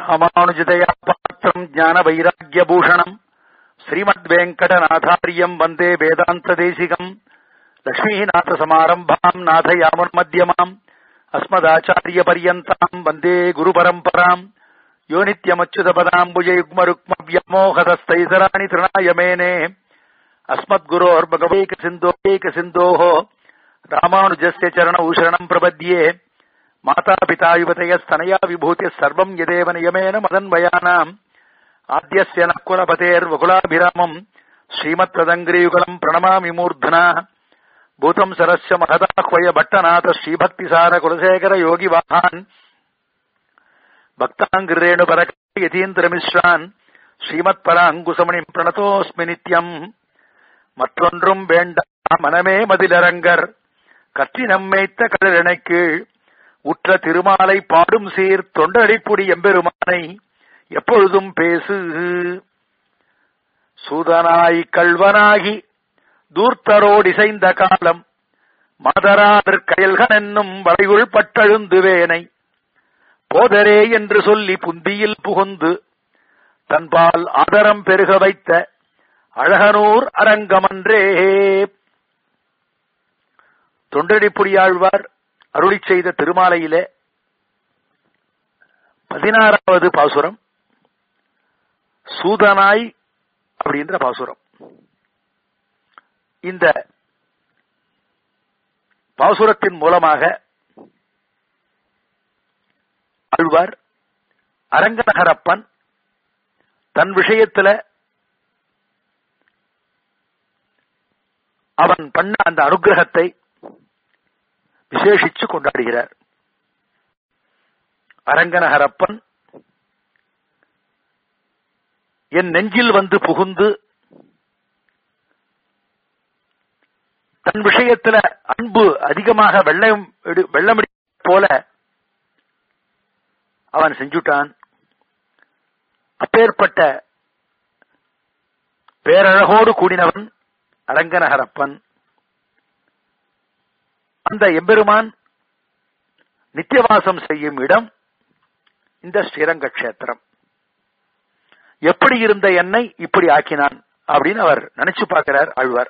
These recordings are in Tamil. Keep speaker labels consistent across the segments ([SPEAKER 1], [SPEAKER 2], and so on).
[SPEAKER 1] ராமானுஜதயா பாத்திரம் ஞான வைராக்கியபூஷணம் ஸ்ரீமத் வெங்கடநாதாரியம் வந்தே வேதாந்த தேசிகம் லக்ஷ்மீநாத சமாரம்பாம் நாதயாமுன் மத்தியமாம் அஸ்மதாச்சாரிய பரியந்தாம் வந்தே குரு பரம்பராம் யோ நித்யமச்சுதபதாம்புஜ யுக்ம ருக்ம வியமோகதஸ்தைசராணி திருணாய மேனே அஸ்மத்குரோர் பகவேக சிந்தோகேக சிந்தோஹோ ராமானுஜஸ்ய சரண உஷரணம் பிரபத்யே மாதாபிதா யுவதயஸ்தனயா விபூதி சர்வம் யதேவ நியமேன மதன்வயானாம் ஆத்யஸ்ய நக்குலபதேர் வகுலாபிராமம் ஸ்ரீமத்வதங்கிரியுகலம் பிரணமாமி மூர்धனா பூதம் சரஸ்ய மகதாஹ்வய பட்டநாத ஸ்ரீபக்திசார குலசேகர யோகி வாகான் பக்தாங்கிரேணு பரக யதீந்திரமிஸ்ரான் ஸ்ரீமத் பர அங்குசமணி பிரணதோஸ்மி நித்யம் மற்றொன்றும் வேண்டாம் மனமே மதிலரங்கர் கற்றி நம்மைத்த கடலினை கீழ் உற்ற திருமாலை பாடும் சீர் தொண்டடிப்புடி எம்பெருமானை எப்பொழுதும் பேசு சூதனாய் கல்வனாகி தூர்த்தரோடிசைந்த காலம் மதரார் கயல்கன் என்னும் வளையுள் பட்டழுந்துவேனை போதரே என்று சொல்லி புந்தியில் புகுந்து தன்பால் ஆதரம் பெருக வைத்த அழகனூர் அரங்கமன்றே தொண்டடிப்புடியாழ்வார் அருளி செய்த திருமாலையிலே பதினாறாவது பாசுரம் சூதனாய் அப்படின்ற பாசுரம் இந்த பாசுரத்தின் மூலமாக ஆழ்வார் அரங்கநகரப்பன் தன் விஷயத்துல அவன் பண்ண அந்த அனுகிரகத்தை விசேஷிச்சு கொண்டாடுகிறார் அரங்கநகரப்பன் என் நெஞ்சில் வந்து புகுந்து தன் விஷயத்துல அன்பு அதிகமாக வெள்ளம் வெள்ளமடி போல அவன் செஞ்சுட்டான் அப்பேற்பட்ட பேரழகோடு கூடினவன் அரங்கநகரப்பன் அந்த எம்பெருமான் நித்தியவாசம் செய்யும் இடம் இந்த ஸ்ரீரங்க கஷேத்திரம் எப்படி இருந்த என்னை இப்படி ஆக்கினான் அப்படின்னு அவர் நினைச்சு பார்க்கிறார் ஆழ்வார்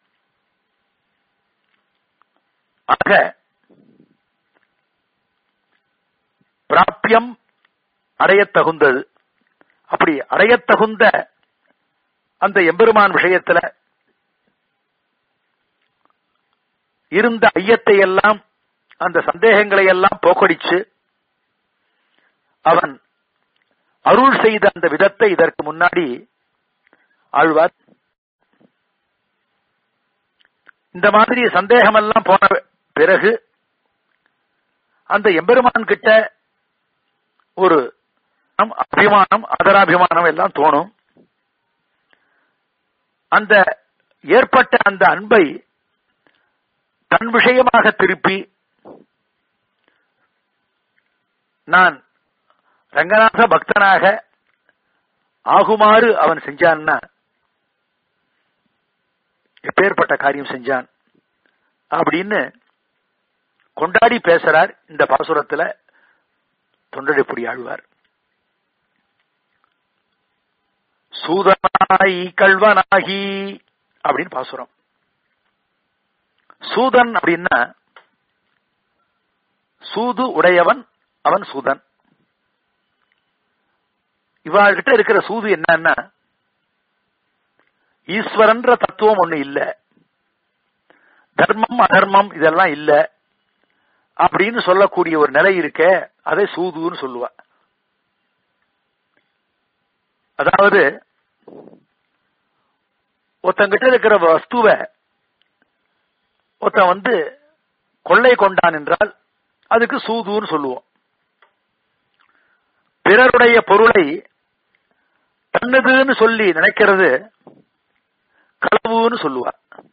[SPEAKER 1] ஆக பிராப்பியம் அடையத்தகுந்தது அப்படி அடையத்தகுந்த அந்த எம்பெருமான் விஷயத்துல இருந்த ஐயத்தை எல்லாம் அந்த சந்தேகங்களை எல்லாம் போக்கடிச்சு அவன் அருள் செய்த அந்த விதத்தை இதற்கு முன்னாடி ஆழ்வார் இந்த மாதிரி சந்தேகம் எல்லாம் போன பிறகு அந்த எம்பெருமான் கிட்ட ஒரு அபிமானம் அதராபிமானம் எல்லாம் தோணும் அந்த ஏற்பட்ட அந்த அன்பை தன் விஷயமாக திருப்பி நான் ரங்கநாத பக்தனாக ஆகுமாறு அவன் செஞ்சான்னா எப்பேற்பட்ட காரியம் செஞ்சான் அப்படின்னு கொண்டாடி பேசுறார் இந்த பாசுரத்துல தொண்டடிப்புடி ஆழ்வார் சூதனாய் கல்வனாகி அப்படின்னு பாசுரம் சூதன் அப்படின்னா சூது உடையவன் அவன் சூதன் இவாள்கிட்ட இருக்கிற சூது என்னன்னா ஈஸ்வரன்ற தத்துவம் ஒண்ணு இல்ல தர்மம் அதர்மம் இதெல்லாம் இல்ல அப்படின்னு சொல்லக்கூடிய ஒரு நிலை இருக்க அதை சூதுன்னு சொல்லுவா அதாவது ஒருத்தங்கிட்ட இருக்கிற வஸ்துவை ஒருத்தன் வந்து கொள்ளை கொண்டான் என்றால் அதுக்கு சூதுன்னு சொல்லுவோம் பிறருடைய பொருளை தன்னதுன்னு சொல்லி நினைக்கிறது களவுன்னு சொல்லுவா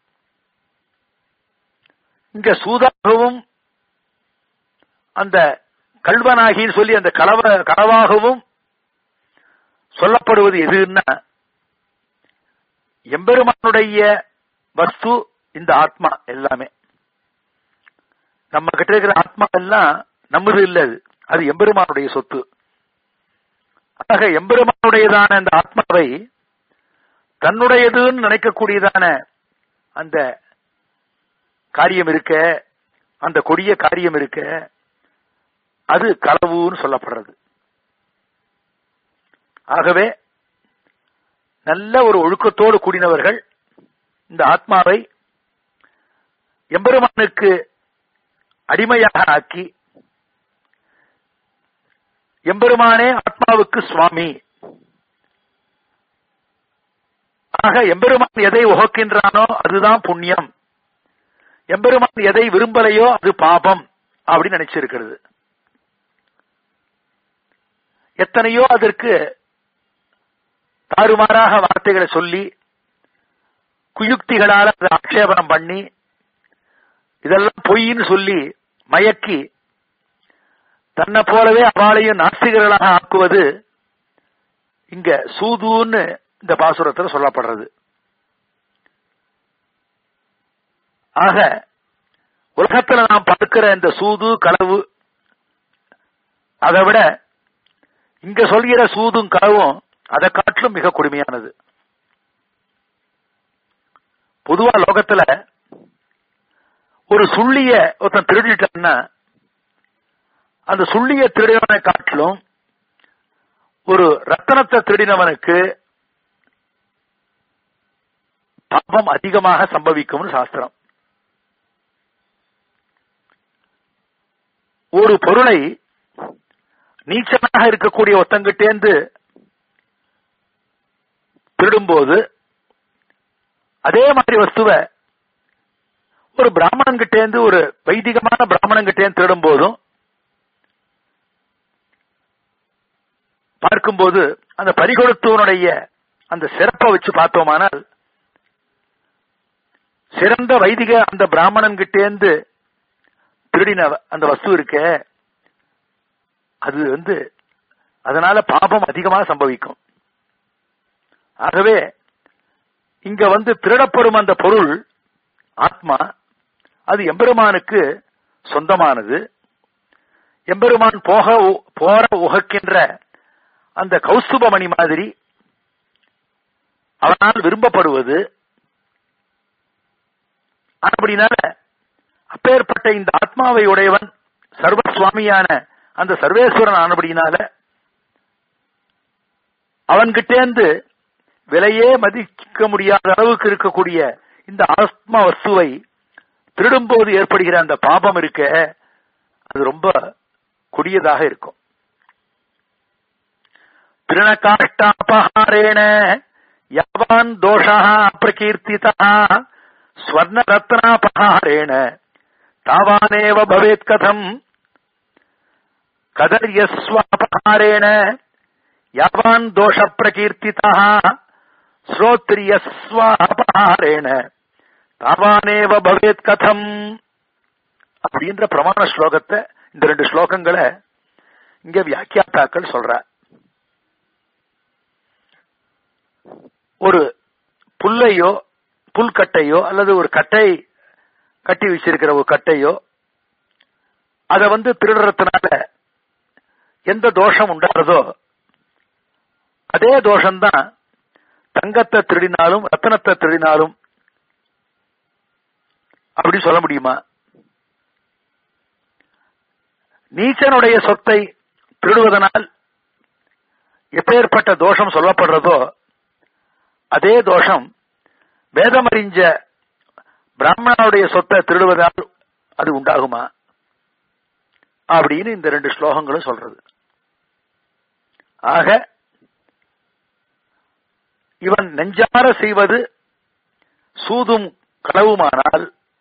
[SPEAKER 1] இங்க சூதாகவும் அந்த கல்வனாகின்னு சொல்லி அந்த களவ களவாகவும் சொல்லப்படுவது எதுன்னா எம்பெருமானுடைய வஸ்து இந்த ஆத்மா எல்லாமே நம்ம கிட்ட இருக்கிற ஆத்மா எல்லாம் நம்மது இல்ல அது அது எம்பெருமானுடைய சொத்து ஆக எம்பெருமானுடையதான அந்த ஆத்மாவை தன்னுடையதுன்னு நினைக்கக்கூடியதான அந்த காரியம் இருக்க அந்த கொடிய காரியம் இருக்க அது களவுன்னு சொல்லப்படுறது ஆகவே நல்ல ஒரு ஒழுக்கத்தோடு கூடினவர்கள் இந்த ஆத்மாவை எம்பெருமானுக்கு அடிமையாக ஆக்கி எம்பெருமானே ஆத்மாவுக்கு சுவாமி ஆக எம்பெருமான் எதை உகக்கின்றானோ அதுதான் புண்ணியம் எம்பெருமான் எதை விரும்பலையோ அது பாபம் அப்படின்னு நினைச்சிருக்கிறது எத்தனையோ அதற்கு தாறுமாறாக வார்த்தைகளை சொல்லி குயுக்திகளால் அதை ஆட்சேபனம் பண்ணி இதெல்லாம் பொய்ன்னு சொல்லி மயக்கி தன்னை போலவே அவளையும் நாஸ்திகர்களாக ஆக்குவது இங்க சூதுன்னு இந்த பாசுரத்தில் சொல்லப்படுறது ஆக உலகத்துல நாம் பார்க்கிற இந்த சூது களவு அதை விட இங்க சொல்கிற சூதும் களவும் அதை காட்டிலும் மிக கொடுமையானது பொதுவா லோகத்துல ஒரு சுள்ளிய ஒருத்தன் திருடிட்டான்னா அந்த சுள்ளிய திருடினவனை காட்டிலும் ஒரு ரத்தனத்தை திருடினவனுக்கு பாபம் அதிகமாக சம்பவிக்கும்னு சாஸ்திரம் ஒரு பொருளை நீச்சனாக இருக்கக்கூடிய ஒத்தங்கிட்டேந்து திருடும்போது அதே மாதிரி வஸ்துவை ஒரு பிராமணன் கிட்டேந்து ஒரு வைதிகமான பிராமணன் கிட்டேந்து திருடும் போதும் பார்க்கும்போது அந்த பரிகொடுத்தவனுடைய அந்த சிறப்பை வச்சு பார்த்தோமானால் சிறந்த வைதிக அந்த பிராமணன் கிட்டேந்து திருடின அந்த வஸ்து இருக்க அது வந்து அதனால பாபம் அதிகமாக சம்பவிக்கும் ஆகவே இங்க வந்து திருடப்படும் அந்த பொருள் ஆத்மா அது எம்பெருமானுக்கு சொந்தமானது எம்பெருமான் போக போற உகக்கின்ற அந்த கௌஸ்துபமணி மாதிரி அவனால் விரும்பப்படுவது அப்படினால அப்பேற்பட்ட இந்த ஆத்மாவை உடையவன் சர்வ சுவாமியான அந்த சர்வேஸ்வரன் ஆனபடினால அவன்கிட்டேந்து விலையே மதிக்க முடியாத அளவுக்கு இருக்கக்கூடிய இந்த ஆத்மா வஸ்துவை திருடும்போது ஏற்படுகிற அந்த பாபம் இருக்க அது ரொம்ப கொடியதாக இருக்கும் திருணகாஷ்டாபகாரேண யாவான் தோஷா பிரகீர்த்திதா ஸ்வர்ண ரத்னாபகாரேண தாவானேவ பவேத் கதம் கதர்யஸ்வாபகாரேண யாவான் தோஷ பிரகீர்த்திதா ஸ்ரோத்ரியஸ்வாபகாரேண தாவானேவ பவேத் கதம் அப்படின்ற பிரமாண ஸ்லோகத்தை இந்த ரெண்டு ஸ்லோகங்களை இங்க வியாக்கியாத்தாக்கள் சொல்ற ஒரு புல்லையோ புல்கட்டையோ அல்லது ஒரு கட்டை கட்டி வச்சிருக்கிற ஒரு கட்டையோ அதை வந்து திருடுறதுனால எந்த தோஷம் உண்டாகிறதோ அதே தோஷம்தான் தங்கத்தை திருடினாலும் ரத்தனத்தை திருடினாலும் அப்படி சொல்ல முடியுமா நீச்சனுடைய சொத்தை திருடுவதனால் எப்பேற்பட்ட தோஷம் சொல்லப்படுறதோ அதே தோஷம் வேதமறிஞ்ச பிராமணனுடைய சொத்தை திருடுவதால் அது உண்டாகுமா அப்படின்னு இந்த ரெண்டு ஸ்லோகங்களும் சொல்றது ஆக இவன் நெஞ்சார செய்வது சூதும் களவுமானால்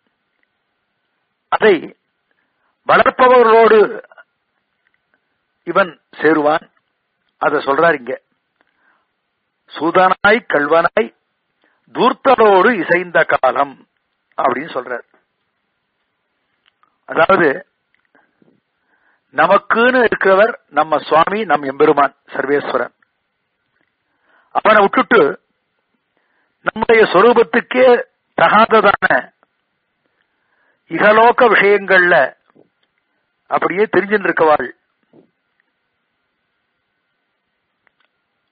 [SPEAKER 1] அதை வளர்ப்பவர்களோடு இவன் சேருவான் அத சொல்றார் இங்க சூதனாய் கல்வனாய் தூர்த்தரோடு இசைந்த காலம் அப்படின்னு சொல்றார் அதாவது நமக்குன்னு இருக்கிறவர் நம்ம சுவாமி நம் எம்பெருமான் சர்வேஸ்வரன் அவனை விட்டுட்டு நம்முடைய சொரூபத்துக்கே தகாததான இகலோக விஷயங்கள்ல அப்படியே தெரிஞ்சுட்டு இருக்கவாள்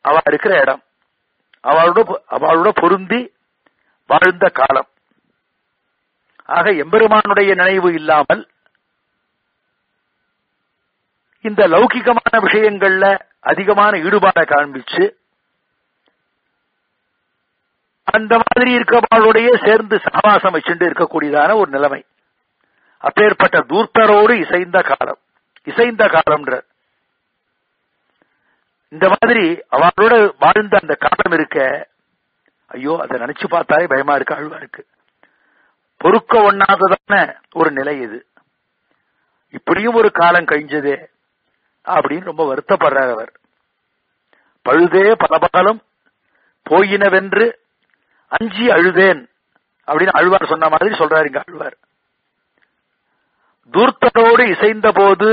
[SPEAKER 1] அவ இருக்கிற இடம் அவளோட அவளோட பொருந்தி வாழ்ந்த காலம் ஆக எம்பெருமானுடைய நினைவு இல்லாமல் இந்த லௌகிகமான விஷயங்கள்ல அதிகமான ஈடுபாடை காண்பிச்சு அந்த மாதிரி இருக்கிறவர்களுடைய சேர்ந்து சகவாசம் வச்சுட்டு இருக்கக்கூடியதான ஒரு நிலைமை அப்பேற்பட்ட தூர்த்தரோடு இசைந்த காலம் இசைந்த காலம்ன்ற இந்த மாதிரி அவளோட வாழ்ந்த அந்த காலம் இருக்க ஐயோ அதை நினைச்சு பார்த்தாலே பயமா இருக்கு அழுவா இருக்கு பொறுக்க ஒண்ணாததான ஒரு நிலை இது இப்படியும் ஒரு காலம் கழிஞ்சதே அப்படின்னு ரொம்ப வருத்தப்படுறார் அவர் பழுதே பலபகலும் போயினவென்று அஞ்சி அழுதேன் அப்படின்னு அழுவார் சொன்ன மாதிரி சொல்றாரு இங்க அழுவார் தூர்த்தரோடு இசைந்த போது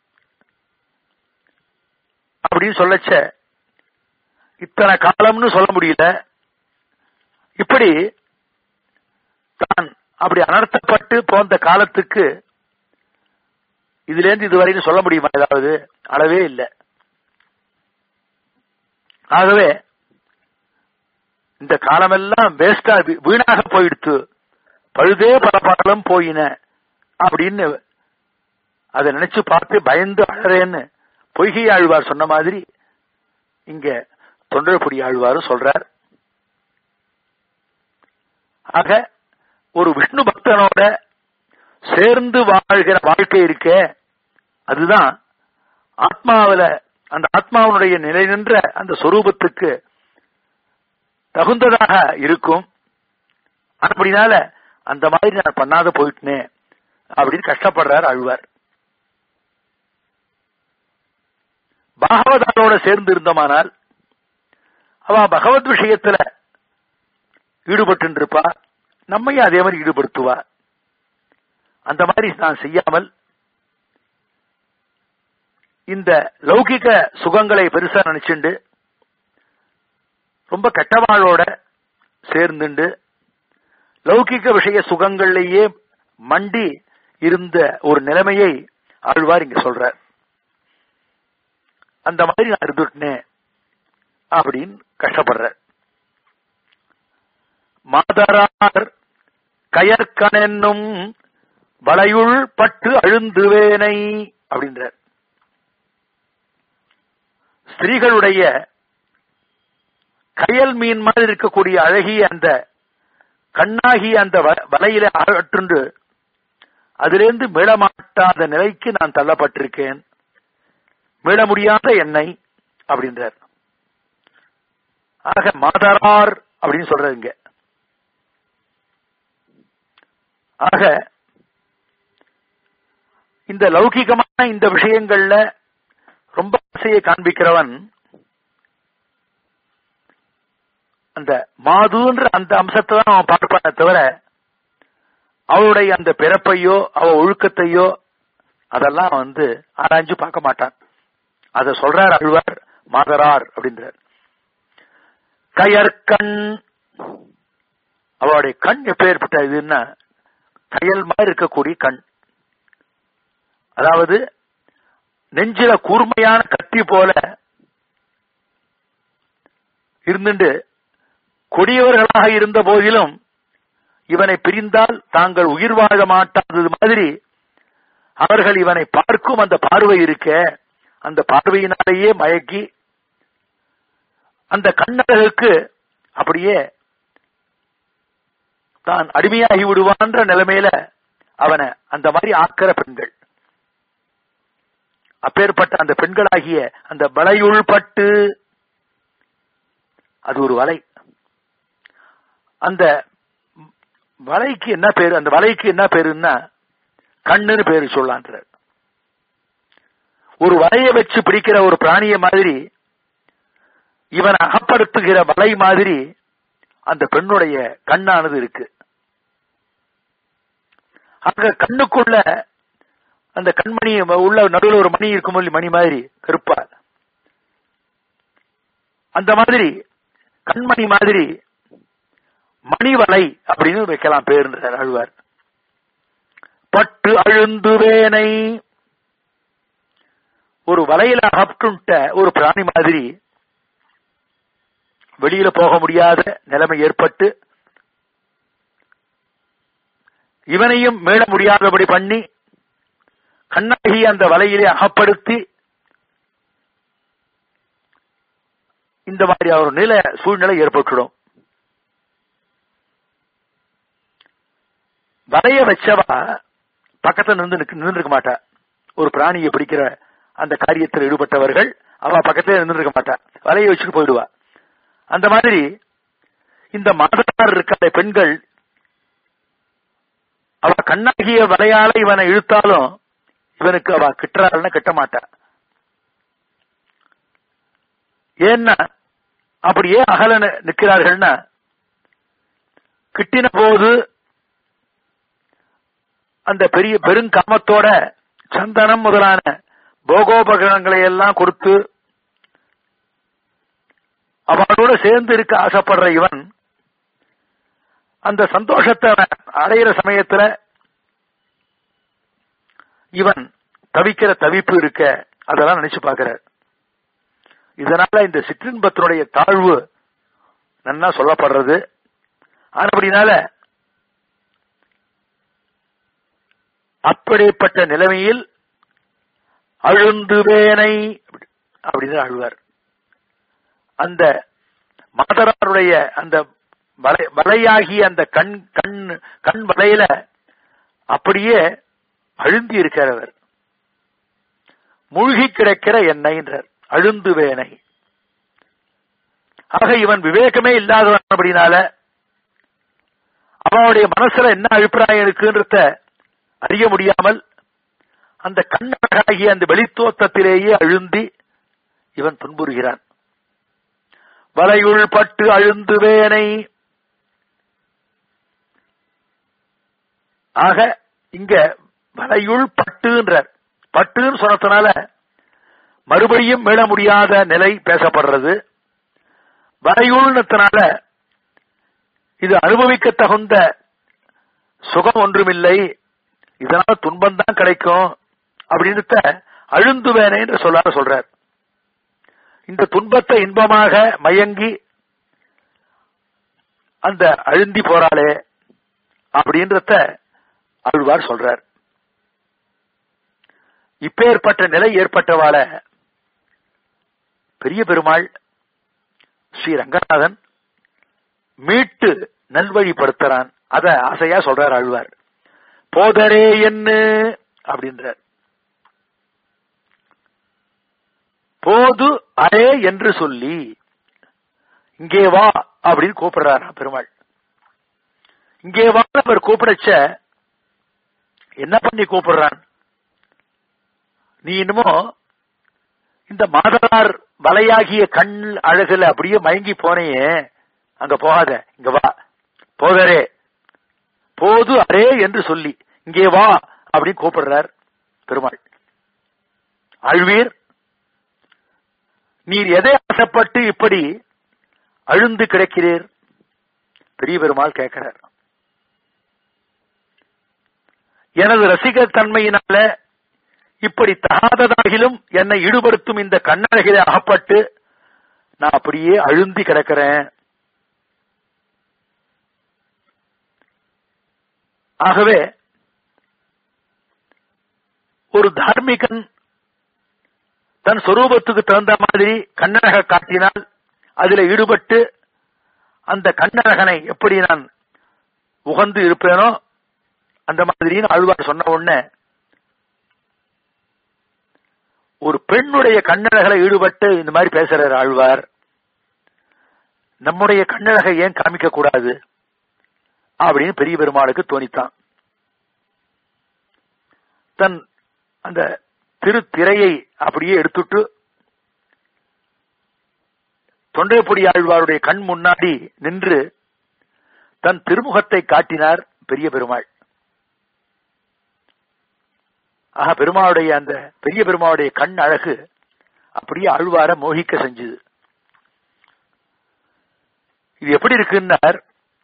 [SPEAKER 1] அப்படின்னு சொல்லச்ச இத்தனை காலம்னு சொல்ல முடியல இப்படி தான் அப்படி அனர்த்தப்பட்டு போந்த காலத்துக்கு இதுல இருந்து இதுவரைக்கும் சொல்ல முடியுமா ஏதாவது அளவே இல்லை ஆகவே இந்த காலமெல்லாம் வேஸ்டா வீணாக போயிடுத்து பழுதே பல பாலம் போயின அப்படின்னு அதை நினைச்சு பார்த்து பயந்து அழறேன்னு பொய்கை ஆழ்வார் சொன்ன மாதிரி இங்க தொண்டர்புடி ஆழ்வாரும் சொல்றார் ஆக ஒரு விஷ்ணு பக்தனோட சேர்ந்து வாழ்கிற வாழ்க்கை இருக்க அதுதான் ஆத்மாவில அந்த ஆத்மாவனுடைய நிலை நின்ற அந்த சொரூபத்துக்கு தகுந்ததாக இருக்கும் அப்படினால அந்த மாதிரி நான் பண்ணாத போயிட்டனே அப்படின்னு கஷ்டப்படுறார் அழுவார் பாகவதாரோட சேர்ந்து இருந்தோமானால் அவ பகவத் விஷயத்துல ஈடுபட்டு இருப்பா நம்மையும் அதே மாதிரி ஈடுபடுத்துவா அந்த மாதிரி நான் செய்யாமல் இந்த லௌகிக சுகங்களை பெருசா நினைச்சுண்டு ரொம்ப கெட்டவாளோட சேர்ந்துண்டு லௌகிக விஷய சுகங்கள்லேயே மண்டி இருந்த ஒரு நிலைமையை ஆழ்வார் இங்க சொல்றார் அந்த மாதிரி நான் இருந்துட்டேன் அப்படின்னு கஷ்டப்படுற மாதரார் கயற்கனென்னும் வளையுள் பட்டு அழுந்துவேனை அப்படின்றார் ஸ்திரீகளுடைய கயல் மீன் மாதிரி இருக்கக்கூடிய அழகிய அந்த கண்ணாகிய அந்த வலையில அகற்றுண்டு அதிலிருந்து மீளமாட்டாத நிலைக்கு நான் தள்ளப்பட்டிருக்கேன் மீள முடியாத என்னை அப்படின்றார் ஆக மாதரார் அப்படின்னு சொல்றது இங்க ஆக இந்த லௌகிகமான இந்த விஷயங்கள்ல ரொம்ப ஆசையை காண்பிக்கிறவன் அந்த மாதுன்ற அந்த அம்சத்தை தான் அவன் பார்ப்பானே தவிர அவளுடைய அந்த பிறப்பையோ அவ ஒழுக்கத்தையோ அதெல்லாம் வந்து ஆராய்ஞ்சு பார்க்க மாட்டான் அத சொல்றார் அழ்வார் மாதரார் அப்படின்றார் கயற்கண் அவளுடைய கண் எப்பேற்பட்ட இதுன்னா கயல் மாதிரி இருக்கக்கூடிய கண் அதாவது நெஞ்சில கூர்மையான கத்தி போல இருந்துட்டு கொடியவர்களாக இருந்த போதிலும் இவனை பிரிந்தால் தாங்கள் உயிர் வாழ மாட்டாதது மாதிரி அவர்கள் இவனை பார்க்கும் அந்த பார்வை இருக்க அந்த பார்வையினாலேயே மயக்கி அந்த கண்ணழகுக்கு அப்படியே தான் அடிமையாகி விடுவான்ற நிலைமையில அவனை அந்த மாதிரி ஆக்கிற பெண்கள் அப்பேற்பட்ட அந்த பெண்களாகிய அந்த வலையுள் பட்டு அது ஒரு வலை அந்த வலைக்கு என்ன பேரு அந்த வலைக்கு என்ன பேருன்னா கண்ணுன்னு பேரு சொல்லான்ற ஒரு வலையை வச்சு பிடிக்கிற ஒரு பிராணிய மாதிரி இவன் அகப்படுத்துகிற வலை மாதிரி அந்த பெண்ணுடைய கண்ணானது இருக்கு அங்க கண்ணுக்குள்ள அந்த கண்மணி உள்ள நடுவில் ஒரு மணி இருக்கும் மணி மாதிரி கருப்பா அந்த மாதிரி கண்மணி மாதிரி மணிவலை அப்படின்னு வைக்கலாம் பேருன்ற அழுவார் பட்டு அழுந்துவேனை ஒரு வலையில அகப்டுட்ட ஒரு பிராணி மாதிரி வெளியில போக முடியாத நிலைமை ஏற்பட்டு இவனையும் மீள முடியாதபடி பண்ணி கண்ணகி அந்த வலையிலே அகப்படுத்தி இந்த மாதிரி ஒரு நில சூழ்நிலை ஏற்பட்டுடும் வலைய வச்சவா பக்கத்துல நின்று நின்றுருக்க மாட்டா ஒரு பிராணியை பிடிக்கிற அந்த காரியத்தில் ஈடுபட்டவர்கள் அவ பக்கத்துல நின்றுருக்க மாட்டா வலையை வச்சுட்டு போயிடுவா அந்த மாதிரி இந்த மாதத்தார் இருக்காத பெண்கள் அவ கண்ணாகிய வலையால இவனை இழுத்தாலும் இவனுக்கு அவ கிட்டுறாள்னா கிட்ட மாட்டா ஏன்னா அப்படியே அகல நிற்கிறார்கள்னா கிட்டின போது அந்த பெரிய பெருங்காமத்தோட சந்தனம் முதலான போகோபகரணங்களை எல்லாம் கொடுத்து அவனோட சேர்ந்து இருக்க ஆசைப்படுற இவன் அந்த சந்தோஷத்தை அடையிற சமயத்துல இவன் தவிக்கிற தவிப்பு இருக்க அதெல்லாம் நினைச்சு பார்க்கிறார் இதனால இந்த சிற்றின்பத்தினுடைய தாழ்வு நன்னா சொல்லப்படுறது ஆனபடினால அப்படிப்பட்ட நிலைமையில் அழுந்துவேனை அப்படின்னு அழுவார் அந்த மாதராருடைய அந்த வலை வலையாகி அந்த கண் கண் கண் வலையில அப்படியே அழுந்தி இருக்கிறவர் மூழ்கி கிடக்கிற எண்ணெய்ன்றார் அழுந்துவேனை ஆக இவன் விவேகமே இல்லாதவன் அப்படினால அவனுடைய மனசுல என்ன அபிப்பிராயம் இருக்குன்றத அறிய முடியாமல் அந்த கண்ணழகாகிய அந்த வெளித்தோத்தத்திலேயே அழுந்தி இவன் துன்புறுகிறான் வலையுள் பட்டு அழுந்துவேனை ஆக இங்க வலையுள் பட்டுன்றார் பட்டுன்னு சொன்னதுனால மறுபடியும் மீள முடியாத நிலை பேசப்படுறது வலையுள்னத்தினால இது அனுபவிக்க தகுந்த சுகம் ஒன்றுமில்லை இதனால துன்பம் தான் கிடைக்கும் அப்படின்னு அழுந்துவேனே என்று சொல்லாத சொல்றார் இந்த துன்பத்தை இன்பமாக மயங்கி அந்த அழுந்தி போறாளே அப்படின்றத அழுவார் சொல்றார் இப்பேற்பட்ட நிலை ஏற்பட்டவாள பெரிய பெருமாள் ஸ்ரீ ரங்கநாதன் மீட்டு நல்வழிப்படுத்துறான் அத ஆசையா சொல்றார் அழுவார் போதரே என்ன அப்படின்றார் போது அரே என்று சொல்லி இங்கே வா அப்படின்னு கூப்பிடுறாரா பெருமாள் இங்கே வா அவர் கூப்பிடச்ச என்ன பண்ணி கூப்பிடுறான் நீ இன்னமோ இந்த மாதரார் வலையாகிய கண் அழகுல அப்படியே மயங்கி போனையே அங்க போகாத இங்க வா போதரே போது அரே என்று சொல்லி இங்கே வா அப்படின்னு கூப்பிடுறார் பெருமாள் அழ்வீர் நீர் எதை ஆசைப்பட்டு இப்படி அழுந்து கிடக்கிறீர் பெரிய பெருமாள் கேட்கிறார் எனது ரசிகர் தன்மையினால இப்படி தகாததாகிலும் என்னை ஈடுபடுத்தும் இந்த கண்ணழகிலே அகப்பட்டு நான் அப்படியே அழுந்தி கிடக்கிறேன் ஆகவே ஒரு தார்மிகன் தன் சொரூபத்துக்கு தகுந்த மாதிரி கண்ணழக காட்டினால் அதில் ஈடுபட்டு அந்த கண்ணழகனை எப்படி நான் உகந்து இருப்பேனோ அந்த மாதிரின்னு ஆழ்வார் சொன்ன உடனே ஒரு பெண்ணுடைய கண்ணழகளை ஈடுபட்டு இந்த மாதிரி பேசுறார் ஆழ்வார் நம்முடைய கண்ணழகை ஏன் காமிக்க கூடாது அப்படின்னு பெரிய பெருமாளுக்கு தோணித்தான் தன் அந்த திருத்திரையை அப்படியே எடுத்துட்டு தொண்டைப்பொடி ஆழ்வாருடைய கண் முன்னாடி நின்று தன் திருமுகத்தை காட்டினார் பெரிய பெருமாள் ஆக பெருமாளுடைய அந்த பெரிய பெருமாளுடைய கண் அழகு அப்படியே ஆழ்வார மோகிக்க செஞ்சது இது எப்படி இருக்குன்னார்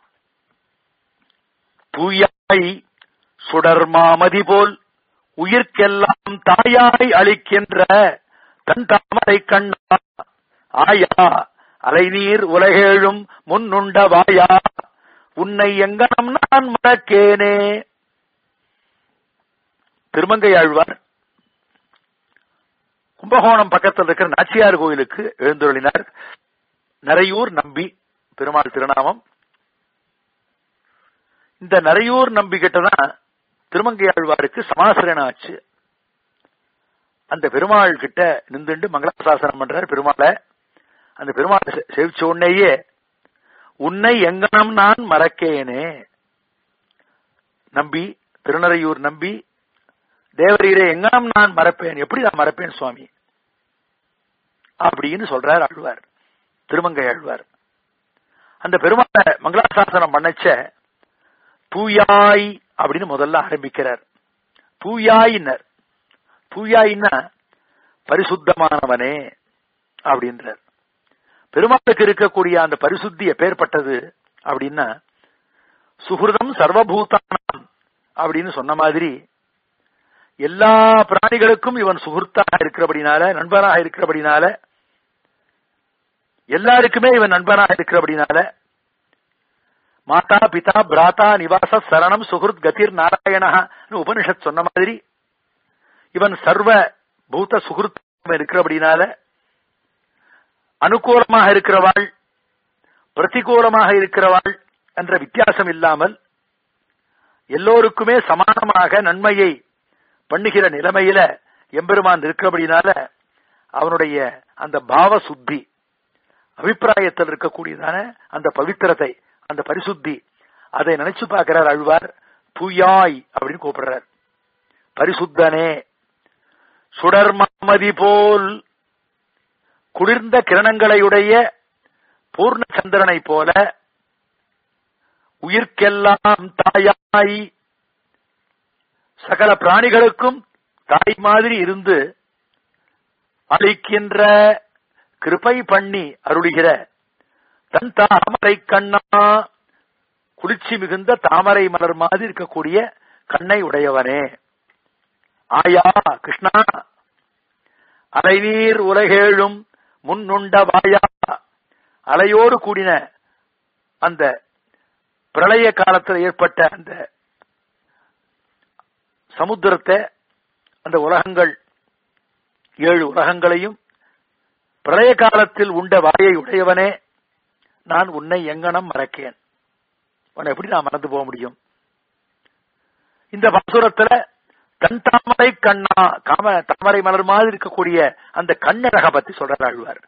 [SPEAKER 1] தூயாய் சுடர் மாமதி போல் உயிர்க்கெல்லாம் தாயாய் அளிக்கின்ற தன் தாமரை கண்ணா ஆயா அலைநீர் உலகேழும் முன்னுண்ட வாயா உன்னை எங்கனம் நான் மறக்கேனே திருமங்கை ஆழ்வார் கும்பகோணம் பக்கத்தில் இருக்கிற நாச்சியார் கோயிலுக்கு எழுந்துள்ளினார் நரையூர் நம்பி பெருமாள் திருநாமம் இந்த நரையூர் நம்பி கிட்டதான் திருமங்கை ஆழ்வாருக்கு சமாசிரணம் ஆச்சு அந்த பெருமாள் கிட்ட நின்றுண்டு மங்களாசாசனம் பண்றார் பெருமாளை அந்த பெருமாள் சேவிச்ச உடனேயே உன்னை எங்கனம் நான் மறக்கேனே நம்பி திருநறையூர் நம்பி தேவரீரே எங்கனம் நான் மறப்பேன் எப்படி நான் மறப்பேன் சுவாமி அப்படின்னு சொல்றார் ஆழ்வார் திருமங்கை ஆழ்வார் அந்த பெருமாளை மங்களாசாசனம் பண்ணச்ச தூயாய் அப்படின்னு முதல்ல ஆரம்பிக்கிறார் தூயாயினர் தூயாயின்னா பரிசுத்தமானவனே அப்படின்றார் பெருமாளுக்கு இருக்கக்கூடிய அந்த பரிசுத்தி எப்பேற்பட்டது அப்படின்னா சுகிருதம் சர்வபூதானம் அப்படின்னு சொன்ன மாதிரி எல்லா பிராணிகளுக்கும் இவன் சுகிருத்தாக இருக்கிறபடினால நண்பனாக இருக்கிறபடினால எல்லாருக்குமே இவன் நண்பனாக இருக்கிறபடினால மாதா பிதா பிராதா நிவாச சரணம் சுகிருத் கதிர் நாராயணா உபனிஷத் சொன்ன மாதிரி இவன் சர்வ பூத சுகிருத் இருக்கிறபடினால அனுகூலமாக இருக்கிறவாள் பிரதிகூலமாக இருக்கிறவாள் என்ற வித்தியாசம் இல்லாமல் எல்லோருக்குமே சமானமாக நன்மையை பண்ணுகிற நிலைமையில எம்பெருமான் இருக்கிறபடினால அவனுடைய அந்த பாவ சுத்தி அபிப்பிராயத்தில் இருக்கக்கூடியதான அந்த பவித்திரத்தை அந்த பரிசுத்தி அதை நினைச்சு பார்க்கிறார் அழ்வார் தூயாய் அப்படின்னு கூப்பிடுறார் பரிசுத்தனே சுடர் மாமதி போல் குளிர்ந்த கிரணங்களையுடைய பூர்ண சந்திரனை போல உயிர்க்கெல்லாம் தாயாய் சகல பிராணிகளுக்கும் தாய் மாதிரி இருந்து அளிக்கின்ற கிருபை பண்ணி அருளுகிற தன் தாமரை கண்ணா குளிர்ச்சி மிகுந்த தாமரை மலர் மாதிரி இருக்கக்கூடிய கண்ணை உடையவனே ஆயா கிருஷ்ணா அலைநீர் உலகேழும் முன்னுண்ட வாயா அலையோடு கூடின அந்த பிரளய காலத்தில் ஏற்பட்ட அந்த சமுத்திரத்தை அந்த உலகங்கள் ஏழு உலகங்களையும் பிரளய காலத்தில் உண்ட வாயை உடையவனே நான் உன்னை எங்கனம் மறக்கேன் உன்னை எப்படி நான் மறந்து போக முடியும் இந்த பாசுரத்துல கண் தாமரை கண்ணா காம தாமரை மலர் மாதிரி இருக்கக்கூடிய அந்த கண்ணழக பத்தி சொல்றார் ஆழ்வார்